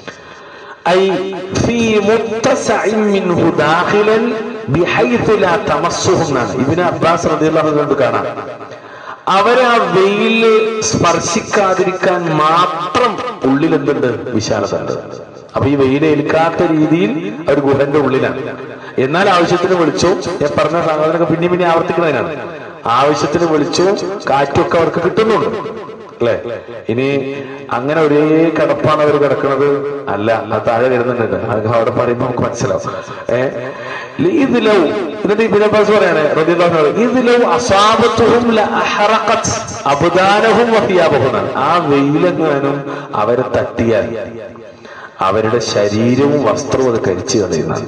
أي في متسع منه داخلا بحيث لا تمسهم എന്നാണ് ഇബിന് അബ്ബാസ് റളിയല്ലാഹു അൻഹു കാണാം അവരെ ആ വെയില് സ്പർശിക്കാതിരിക്കാൻ മാത്രം ഉള്ളിൽ എന്തുണ്ട് വിശാലത ഉണ്ട് അപ്പൊ ഈ വെയിൽ ഏൽക്കാത്ത രീതിയിൽ അവർ ഗുഹന്റെ ഉള്ളിലാണ് എന്നാൽ ആവശ്യത്തിന് വിളിച്ചു ഞാൻ പറഞ്ഞ സാധനങ്ങളൊക്കെ പിന്നെ പിന്നെ ആവർത്തിക്കുന്നതിനാണ് ആവശ്യത്തിന് വിളിച്ചു കാറ്റൊക്കെ അവർക്ക് കിട്ടുന്നുണ്ട് അല്ലെ ഇനി അങ്ങനെ ഒരേ കിടപ്പാണ് അവർ കിടക്കുന്നത് അല്ല അത് താഴെ വരുന്നുണ്ട് അത് അവിടെ പറയുമ്പോൾ നമുക്ക് മനസ്സിലാവും ഏഹ് ഇതിലോ എന്നിട്ട് ഇബിൻ അബ്ബാസ് പറയാണ് റളിയല്ലാഹു അൻഹു ഇതിലോ അസാബത്തുഹും ലഅഹറഖത് അബ്ദാനഹും വഹിയാബഹും ആ വെയിലെങ്ങാനും അവരെ തട്ടിയാൽ അവരുടെ ശരീരവും വസ്ത്രവും അത് കരിച്ചു കളയുന്നതാണ്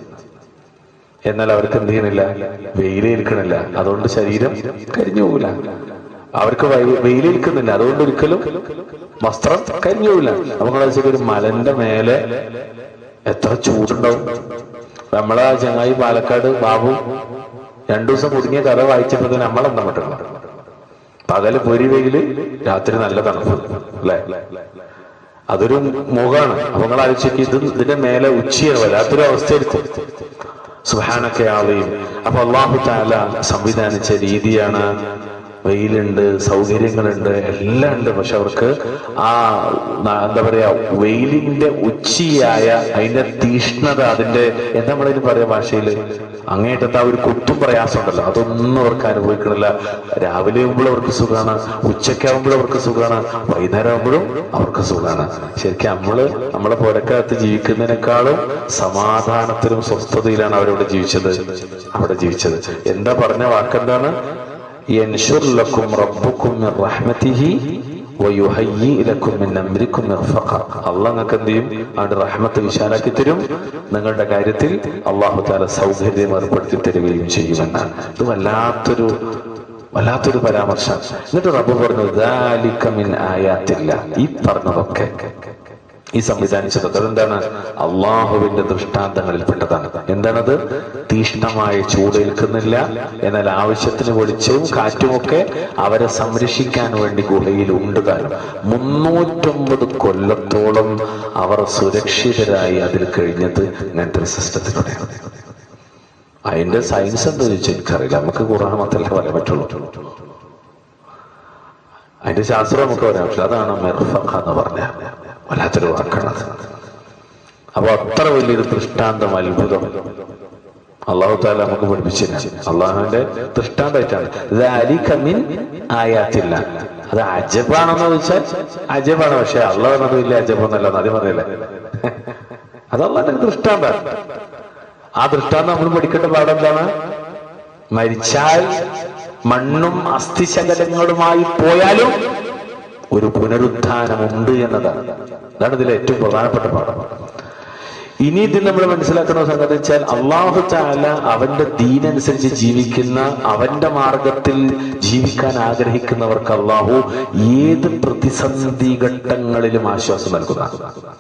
എന്നാൽ അവർക്ക് എന്ത് ചെയ്യണില്ല വെയിലേൽക്കണില്ല അതുകൊണ്ട് ശരീരം കരിഞ്ഞു പോകില്ല അവർക്ക് വൈ- വെയിലേൽക്കുന്നില്ല അതുകൊണ്ട് ഒരിക്കലും വസ്ത്രം കരിഞ്ഞു പോകില്ല നമുക്ക് ഒരു മലന്റെ മേലെ എത്ര ചൂടുണ്ടാവും നമ്മളെ ചങ്ങായി പാലക്കാട് ബാബു രണ്ടു ദിവസം കുടുങ്ങിയ കഥ വായിച്ചപ്പോ തന്നെ നമ്മളെന്താ പറ്റുള്ളൂ പകല് പൊരി വെയില് രാത്രി നല്ല തണുപ്പ് അല്ലെ അതൊരു മുഖാണ് അപ്പൊ നിങ്ങൾ ആലോചിക്ക് ഇത് ഇതിന്റെ മേലെ ഉച്ചയാണ് വല്ലാത്തൊരു അവസ്ഥയായിരിക്കും സുഹാനൊക്കെ ആളെയും അപ്പൊ അള്ളാഹു താല സംവിധാനിച്ച രീതിയാണ് വെയിലുണ്ട് സൗകര്യങ്ങളുണ്ട് എല്ലാം ഉണ്ട് പക്ഷെ അവർക്ക് ആ ന- എന്താ പറയാ വെയിലിന്റെ ഉച്ചിയായ അതിന്റെ തീഷ്ണത അതിന്റെ എന്താ നമ്മളതിന് പറയാ ഭാഷയില് അങ്ങേറ്റത്തെ ആ ഒരു കുത്തും പ്രയാസം ഉണ്ടല്ലോ അതൊന്നും അവർക്ക് അനുഭവിക്കണില്ല രാവിലെ ആകുമ്പോഴും അവർക്ക് സുഖമാണ് ഉച്ചയ്ക്കാവുമ്പോഴും അവർക്ക് സുഖമാണ് വൈകുന്നേരം ആകുമ്പോഴും അവർക്ക് സുഖമാണ് ശരിക്കും നമ്മള് നമ്മളെ പുരക്കകത്ത് ജീവിക്കുന്നതിനേക്കാളും സമാധാനത്തിലും സ്വസ്ഥതയിലാണ് അവരവിടെ ജീവിച്ചത് അവിടെ ജീവിച്ചത് എന്താ പറഞ്ഞ വാക്കെന്താണ് ينشر لكم ربكم من رحمته ويهيئ لكم من امركم مرفقا അള്ളാഹ് നിങ്ങൾക്ക് എന്ത് ചെയ്യും അവന്റെ റഹ്മത്ത് വിശാലാക്കി തരും നിങ്ങളുടെ കാര്യത്തിൽ അള്ളാഹു താല സൗകര്യം ഏർപ്പെടുത്തി തരികയും ചെയ്യുമെന്നാണ് ഇത് വല്ലാത്തൊരു വല്ലാത്തൊരു പരാമർശം എന്നിട്ട് റബ്ബ് പറഞ്ഞു "ദാലിക മിൻ ആയാത്തില്ല ഈ പറഞ്ഞതൊക്കെ ഈ സംവിധാനിച്ചത് അതെന്താണ് അള്ളാഹുവിന്റെ ദൃഷ്ടാന്തങ്ങളിൽപ്പെട്ടതാണ് എന്താണത് തീഷ്ണമായ ചൂടേൽക്കുന്നില്ല എന്നാൽ ആവശ്യത്തിന് വെളിച്ചവും കാറ്റുമൊക്കെ അവരെ സംരക്ഷിക്കാൻ വേണ്ടി ഗുഹയിൽ ഉണ്ട് കാരണം മുന്നൂറ്റൊമ്പത് കൊല്ലത്തോളം അവർ സുരക്ഷിതരായി അതിൽ കഴിഞ്ഞത് ഇങ്ങനത്തെ ഒരു സിസ്റ്റത്തിലൂടെയാണ് അതിന്റെ സയൻസ് എന്താ ചോദിച്ചാൽ എനിക്കറിയില്ല നമുക്ക് ഖുർആൻ മാത്രമല്ല പറയാൻ പറ്റുള്ളൂ അതിന്റെ ശാസ്ത്രം നമുക്ക് പറയാം പക്ഷെ അതാണ് മെർഫഖ എന്ന് പറഞ്ഞ വല്ലാത്തൊരു വാക്കാണ് അത് അപ്പൊ അത്ര വലിയൊരു ദൃഷ്ടാന്തം അത്ഭുതം അള്ളാഹു താല നമുക്ക് പഠിപ്പിച്ചില്ല അള്ളാഹുവിന്റെ ദൃഷ്ടാന്തായിട്ടാണ് ذَلِكَ മിൻ ആയാത്തില്ല അത് അജബാണെന്ന് ചോദിച്ചാൽ അജബാണ് പക്ഷെ അള്ളാഹ് പറഞ്ഞത് വലിയ അജബൊന്നല്ല അത് പറയല്ലേ അത് അള്ളാഹിന്റെ ദൃഷ്ടാന്താണ് ആ ദൃഷ്ടാന്തം നമ്മൾ പഠിക്കേണ്ട പാടെന്താണ് മരിച്ചാൽ മണ്ണും അസ്ഥിശകലങ്ങളുമായി പോയാലും ഒരു പുനരുത്ഥാനമുണ്ട് എന്നതാണ് അതാണ് ഇതിലെ ഏറ്റവും പ്രധാനപ്പെട്ട പാഠം ഇനി ഇതിൽ നമ്മൾ മനസ്സിലാക്കുന്ന സംഗതി വെച്ചാൽ അള്ളാഹു താല അവന്റെ ദീനനുസരിച്ച് ജീവിക്കുന്ന അവന്റെ മാർഗത്തിൽ ജീവിക്കാൻ ആഗ്രഹിക്കുന്നവർക്ക് അള്ളാഹു ഏത് പ്രതിസന്ധി ഘട്ടങ്ങളിലും ആശ്വാസം നൽകുന്നതാണ്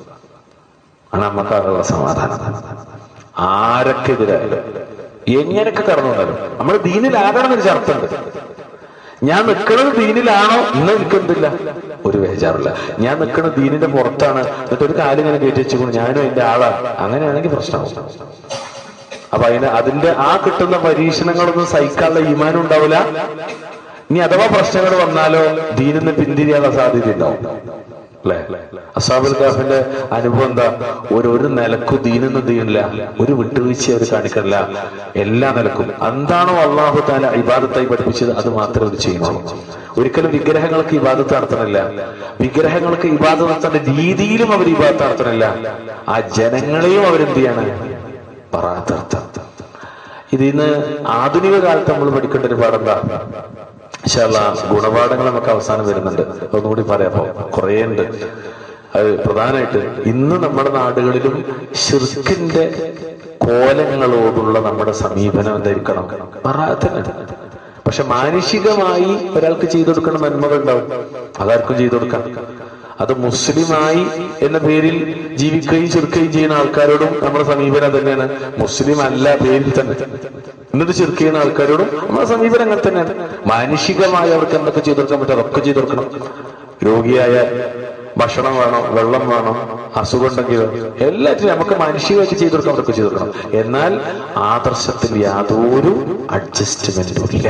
ആണ് നമുക്കുള്ള സമാധാനം ആരൊക്കെ എതിരായാലും എങ്ങനെയൊക്കെ കടന്നു വന്നാലും നമ്മൾ ദീനിലാകണം എന്നൊരു ചർത്തുണ്ട് ഞാൻ നിൽക്കുന്നത് ദീനിലാണോ ഇന്ന് എനിക്കെന്തില്ല ഒരു ബേജാറില്ല ഞാൻ നിൽക്കുന്നത് ദീനിന്റെ പുറത്താണ് എന്നിട്ട് ഒരു കാലം ഇങ്ങനെ കയറ്റി വെച്ചുകൊണ്ട് ഞാനും എന്റെ ആളാണ് അങ്ങനെയാണെങ്കിൽ പ്രശ്നമാവും അപ്പൊ അതിന് അതിന്റെ ആ കിട്ടുന്ന പരീക്ഷണങ്ങളൊന്നും സഹിക്കാനുള്ള ഈമാനം ഉണ്ടാവില്ല ഇനി അഥവാ പ്രശ്നങ്ങൾ വന്നാലോ ദീനിന്ന് പിന്തിരിയാനുള്ള സാധ്യത ഉണ്ടാവും അല്ലെ അസാബുൽ കാഫിന്റെ അനുഭവം എന്താ ഒരു ഒരു നിലക്കും ദീനൊന്നും ദീനില്ല ഒരു വിട്ടുവീഴ്ച അവർ കാണിക്കണില്ല എല്ലാ നിലക്കും എന്താണോ അള്ളാഹു താല ഇബാദത്തായി പഠിപ്പിച്ചത് അത് മാത്രമേ അവർ ചെയ്യുന്നുള്ളൂ ഒരിക്കലും വിഗ്രഹങ്ങൾക്ക് ഇബാദത്ത് നടത്തണില്ല വിഗ്രഹങ്ങൾക്ക് ഇബാദത്ത് നടത്തേണ്ട രീതിയിലും അവർ ഇബാദത്ത് നടത്തണില്ല ആ ജനങ്ങളെയും അവരെന്ത് ചെയ്യാണ് പറയാത്തർത്ഥം ഇതിന്ന് ആധുനിക കാലത്ത് നമ്മൾ പഠിക്കേണ്ട ഒരു പാഠം എന്താ ഇൻഷാല്ലാ ഗുണപാഠങ്ങൾ നമുക്ക് അവസാനം വരുന്നുണ്ട് ഒന്നുകൂടി പറയാപ്പോ കുറേ ഉണ്ട് അത് പ്രധാനമായിട്ട് ഇന്ന് നമ്മുടെ നാടുകളിലും ഷിർക്കിന്റെ കോലങ്ങളോടുള്ള നമ്മുടെ സമീപനം എന്തായിരിക്കണം പറയാത്തന്നെ പക്ഷെ മാനുഷികമായി ഒരാൾക്ക് ചെയ്തു കൊടുക്കുന്ന നന്മകൾ ഉണ്ടാവും അതാർക്കും ചെയ്തു കൊടുക്കാം അത് മുസ്ലിമായി എന്ന പേരിൽ ജീവിക്കുകയും ചെറുക്കുകയും ചെയ്യുന്ന ആൾക്കാരോടും നമ്മുടെ സമീപനം തന്നെയാണ് മുസ്ലിം അല്ല പേരിൽ തന്നെ എന്നിട്ട് ചെറുക്ക് ചെയ്യുന്ന ആൾക്കാരോടും നമ്മുടെ സമീപനം അങ്ങനെ തന്നെയാണ് മാനുഷികമായി അവർക്ക് എന്തൊക്കെ ചെയ്തു കൊടുക്കാൻ പറ്റും അതൊക്കെ ചെയ്തു കൊടുക്കണം രോഗിയായ ഭക്ഷണം വേണോ വെള്ളം വേണോ അസുഖം ഉണ്ടെങ്കിലോ എല്ലാറ്റിനും നമുക്ക് മാനുഷികമായിട്ട് ചെയ്തു കൊടുക്കാൻ അവർക്ക് ചെയ്തു കൊടുക്കണം എന്നാൽ ആദർശത്തിൽ യാതൊരു അഡ്ജസ്റ്റ്മെന്റും ഇല്ല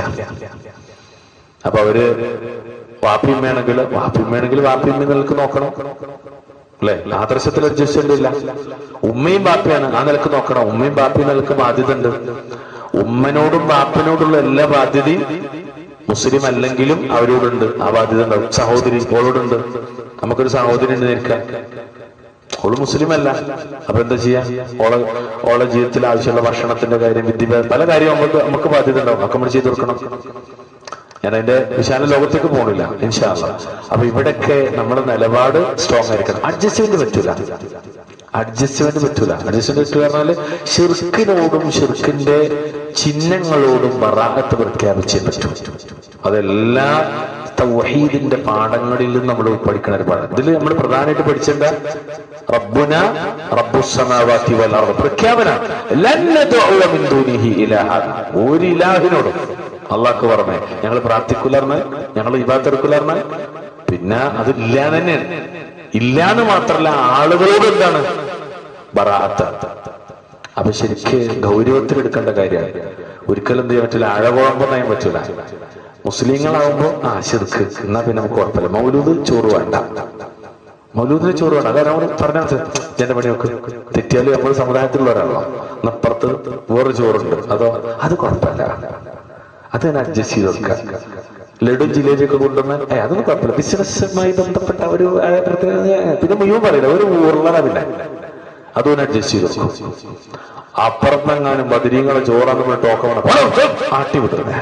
അപ്പൊ അവര് വാപ്പിയമ്മയാണെങ്കിൽ വാപ്പിയമ്മയാണെങ്കിൽ വാപ്പിയമ്മ നിലക്ക് നോക്കണം അല്ലെ ആദർശത്തിൽ അഡ്ജസ്റ്റ്മെന്റ് ഇല്ല ഉമ്മയും ബാപ്പയാണ് ആ നിലക്ക് നോക്കണം ഉമ്മയും ബാപ്പയും നിലക്ക് ബാധ്യത ഉണ്ട് ഉമ്മനോടും ബാപ്പനോടുള്ള എല്ലാ ബാധ്യതയും മുസ്ലിം അല്ലെങ്കിലും അവരോടുണ്ട് ആ ബാധ്യത ഉണ്ടാവും സഹോദരി ഓളോടുണ്ട് നമുക്കൊരു സഹോദരി ഉണ്ട് നിൽക്കാൻ ഓള് മുസ്ലിം അല്ല അപ്പൊ എന്താ ചെയ്യാ ഓളെ ഓളെ ജീവിതത്തിൽ ആവശ്യമുള്ള ഭക്ഷണത്തിന്റെ കാര്യം വിദ്യാഭ്യാസം പല കാര്യവും നമുക്ക് നമുക്ക് ബാധ്യത ഉണ്ടാവും ഒക്കെ നമ്മൾ ചെയ്തു കൊടുക്കണം ഞാൻ അതിന്റെ വിശാല ലോകത്തേക്ക് പോകണില്ല ഇൻഷാല്ല അപ്പൊ ഇവിടെയൊക്കെ നമ്മുടെ നിലപാട് സ്ട്രോങ് ആയിരിക്കണം അഡ്ജസ്റ്റ്മെന്റ് പറ്റൂല അഡ്ജസ്റ്റ്മെന്റ് പറ്റൂല അഡ്ജസ്റ്റ്മെന്റ് പറ്റൂല പറഞ്ഞാല് ഷിർക്കിനോടും ഷിർക്കിന്റെ ചിഹ്നങ്ങളോടും ബറാഹത്ത് പ്രഖ്യാപിച്ചേ പറ്റൂ അതെല്ലാ തൗഹീദിന്റെ പാഠങ്ങളിൽ നിന്ന് നമ്മൾ പഠിക്കണ ഒരു പാഠം ഇതിൽ നമ്മൾ പ്രധാനമായിട്ട് പഠിച്ചേണ്ട റബ്ബുന റബ്ബുസമാവാത്തി വൽ അർദ് പ്രഖ്യാപന ലൻ നദഉ മിൻ ദൂനിഹി ഇലാഹ ഒരു ഇലാഹിനോടും അള്ളാഹ്ക്ക് പറഞ്ഞേ ഞങ്ങൾ പ്രാർത്ഥിക്കുലർന്നാൽ ഞങ്ങൾ ഇബാത്തെടുക്കുലർന്നാൽ പിന്നെ അത് ഇല്ല തന്നെയാണ് ഇല്ലാന്ന് മാത്രല്ല ആളുകളോട് എന്താണ് ബറാഅത്ത് അപ്പൊ ശരിക്ക് ഗൗരവത്തിൽ എടുക്കേണ്ട കാര്യമാണ് ഒരിക്കലും എന്ത് ചെയ്യാൻ പറ്റില്ല അഴകുഴമ്പം നയം പറ്റൂല മുസ്ലിങ്ങളാവുമ്പോ ആ ശിർക്ക് എന്നാ പിന്നെ നമുക്ക് കുഴപ്പമില്ല മൗലൂദ് ചോറ് വേണ്ട മൗലൂദിന് ചോറ് വേണ്ട അതാണ് നമ്മൾ പറഞ്ഞത് എന്റെ പണിയൊക്കെ തെറ്റിയാലും നമ്മൾ സമുദായത്തിലുള്ള ഒരാളോ എന്നപ്പുറത്ത് വേറെ ചോറുണ്ട് അതോ അത് കുഴപ്പമില്ല അത് തന്നെ അഡ്ജസ്റ്റ് ചെയ്ത് കൊടുക്കുക ലഡു ജിലേബിയൊക്കെ കൊണ്ടുവന്നാൽ ഏ അതൊന്നും കുഴപ്പമില്ല ബിസിനസ്സുമായി ബന്ധപ്പെട്ട ഒരു ആ, പ്രത്യേക ഏ, പിന്നെ മുഴുവൻ പറയില്ല ഒരു ഉരുളന പിന്നെ അതും അഡ്ജസ്റ്റ് ചെയ്ത് കൊടുക്കും അപ്പുറത്തെങ്ങാനും ബദിരീങ്ങളെ ചോറാന്ന് ടോക്കം ആട്ടി വിട്ടുന്നേ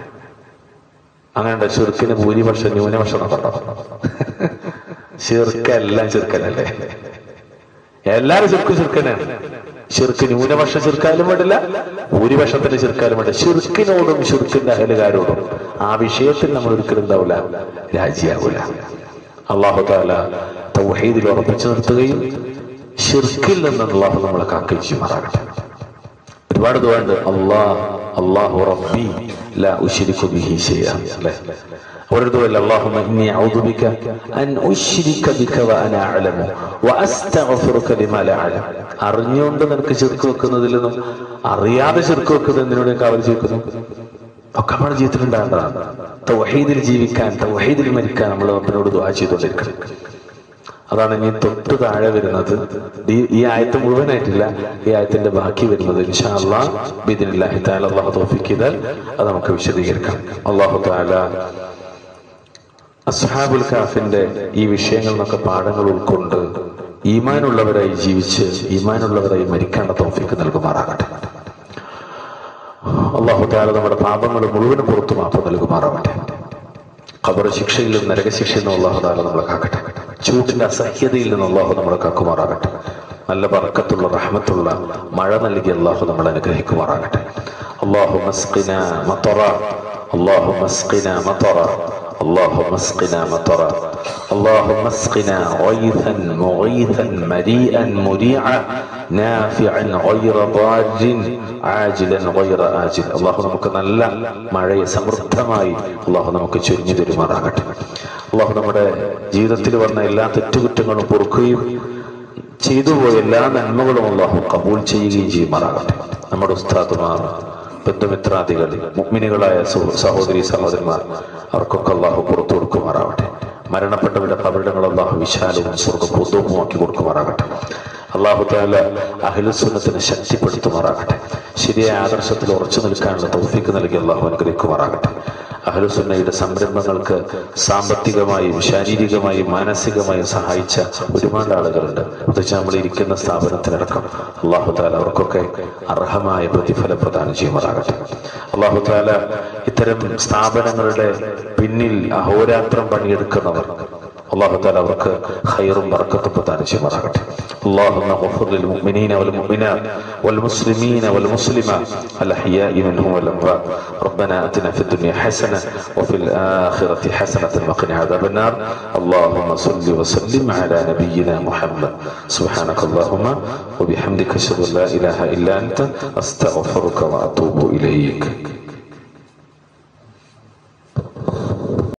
അങ്ങനെ ചെറുക്കിന് ഭൂരിപക്ഷം ന്യൂനപക്ഷം നടത്തണം ചെറുക്കെല്ലാം ചെറുക്കനല്ലേ എല്ലാരും ചെറുക്കും ചെറുക്കനാണ് ചെറുക്ക് ന്യൂനപക്ഷം ചെറുക്കാലും വേണ്ടില്ല ഭൂരിപക്ഷത്തിന്റെ ചെറുക്കാലും വേണ്ട ചെറുക്കിനോടും ചെറുക്കിന്റെ അഹലുകാരോടും ആ വിഷയത്തിൽ നമ്മൾ ഒരിക്കലും ഉണ്ടാവില്ല രാജിയാവൂല അള്ളാഹു താല തൗഹീദിൽ ഉറപ്പിച്ചു നിർത്തുകയും ഷിർക്കിൽ നിന്ന് അള്ളാഹു നമ്മളെ കാക്കുകയും ചെയ്യുമാറാകട്ടെ ഒരുപാട് ദുആണ്ട് അല്ലാഹ് അല്ലാഹു റബ്ബി ലാ ഉശ്രികു ബിഹി ഷൈഅ അല്ലേ ഒരു ദുആല്ല അല്ലാഹുമ്മ ഇന്നി അഊദു ബിക അൻ ഉശ്രിക ബിക വ അന അഅലമു വ അസ്തഗ്ഫിറുക ലിമാ ലാ അഅലം അറിഞ്ഞുകൊണ്ട് നിനക്ക് ശിർക്ക് വെക്കുന്നതിൽ നിന്നും അറിയാതെ ശിർക്ക് വെക്കുന്നതിനോട് ഞാൻ കാവൽ ചോദിക്കുന്നു ഒക്കെ നമ്മുടെ ജീവിതത്തിൽ ഉണ്ടാകേണ്ടതാണ് തൗഹീദിൽ ജീവിക്കാൻ തൗഹീദിൽ മരിക്കാൻ നമ്മൾ റബ്ബിനോട് ദുആ ചെയ്തുകൊണ്ടിരിക്കണം അതാണ് ഇനി തൊട്ട് താഴെ വരുന്നത് ഈ ഈ ആയത്ത് മുഴുവനായിട്ടില്ല ഈ ആയത്തിന്റെ ബാക്കി വരുന്നത് ഇൻഷാ അള്ളാഹ് ബിദിനില്ലാഹി തആല അള്ളാഹു തൗഫീഖ് ചെയ്താൽ അത് നമുക്ക് വിശദീകരിക്കാം അള്ളാഹു തആല അസ്ഹാബുൽ കാഫിന്റെ ഈ വിഷയങ്ങളിൽ നിന്നൊക്കെ പാഠങ്ങൾ ഉൾക്കൊണ്ട് ഈമാനുള്ളവരായി ജീവിച്ച് ഈമാനുള്ളവരായി മരിക്കേണ്ട തോഫിക്ക് നൽകുമാറാകട്ടെ അള്ളാഹു താല നമ്മുടെ പാപങ്ങൾ മുഴുവൻ പുറത്തു മാപ്പ് നൽകുമാറാകട്ടെ ഖബർ ശിക്ഷയിൽ നിന്നും നരകശിക്ഷയിൽ നിന്നും അള്ളാഹു താല നമ്മളെ കാക്കട്ടെ ചൂട്ടിന്റെ അസഹ്യതയിൽ നിന്ന് അള്ളാഹു നമ്മളെ കാക്കുമാറാകട്ടെ നല്ല പറക്കത്തുള്ള റഹ്മത്തുള്ള മഴ നൽകി അള്ളാഹു നമ്മളെ അനുഗ്രഹിക്കുമാറാകട്ടെ അള്ളാഹു മസ്കിന മത്തറ അള്ളാഹു മസ്കിന മത്തറ اللهم اسقنا مطرا اللهم اسقنا غيثا مغيثا مريئا مريعا نافعا غير ضار عاجلا غير آجل അള്ളാഹു നമുക്ക് നല്ല മഴയെ സമൃദ്ധമായി അള്ളാഹു നമുക്ക് ചൊരിഞ്ഞു തരുമാറാകട്ടെ അള്ളാഹു നമ്മുടെ ജീവിതത്തിൽ വന്ന എല്ലാ തെറ്റുകുറ്റങ്ങളും പൊറുക്കുകയും ചെയ്തു പോയ എല്ലാ നന്മകളും അള്ളാഹു കബൂൽ ചെയ്യുകയും ചെയ്യുമാറാകട്ടെ നമ്മുടെ ഉസ്താദുമാർ ബന്ധുമിത്രാദികൾ മുഗ്മിനികളായ സഹോ- സഹോദരി സഹോദരന്മാർ അവർക്കൊക്കെ അള്ളാഹു പുറത്തു കൊടുക്കുമാറാവട്ടെ മരണപ്പെട്ടവരുടെ കബറിടങ്ങൾ അള്ളാഹു വിശാലവും സ്വർഗപൂർവമാക്കി കൊടുക്കുമാറാകട്ടെ അള്ളാഹു താല അഹിലുസുന്നത്തിനെ ശക്തിപ്പെടുത്തുമാറാകട്ടെ ശരിയായ ആദർശത്തിൽ ഉറച്ചു നിൽക്കാനുള്ള തൗഫീക്ക് നൽകി അള്ളാഹു അനുഗ്രഹിക്കുമാറാകട്ടെ അഹലുസുന്നയുടെ സംരംഭങ്ങൾക്ക് സാമ്പത്തികമായും ശാരീരികമായും മാനസികമായും സഹായിച്ച ഒരുപാട് ആളുകളുണ്ട് പ്രത്യേകിച്ച് നമ്മൾ ഇരിക്കുന്ന സ്ഥാപനത്തിനടക്കം അള്ളാഹു താല അവർക്കൊക്കെ അർഹമായ പ്രതിഫലം പ്രദാനം ചെയ്യുമാറാകട്ടെ അള്ളാഹു താല ഇത്തരം സ്ഥാപനങ്ങളുടെ പിന്നിൽ അഹോരാത്രം പണിയെടുക്കുന്നവർ അള്ളാഹു താല അവർക്ക് ഖൈറും ബർക്കത്തും പ്രദാനം ചെയ്യുമാറാകട്ടെ اللهم اغفر للمؤمنين والمؤمنات والمسلمين والمسلمات الأحياء منهم والأموات ربنا آتنا في الدنيا حسنة وفي الآخرة حسنة وقنا عذاب النار اللهم صل وسلم على نبينا محمد سبحانك اللهم وبحمدك أشهد أن لا إله إلا أنت أستغفرك وأتوب إليك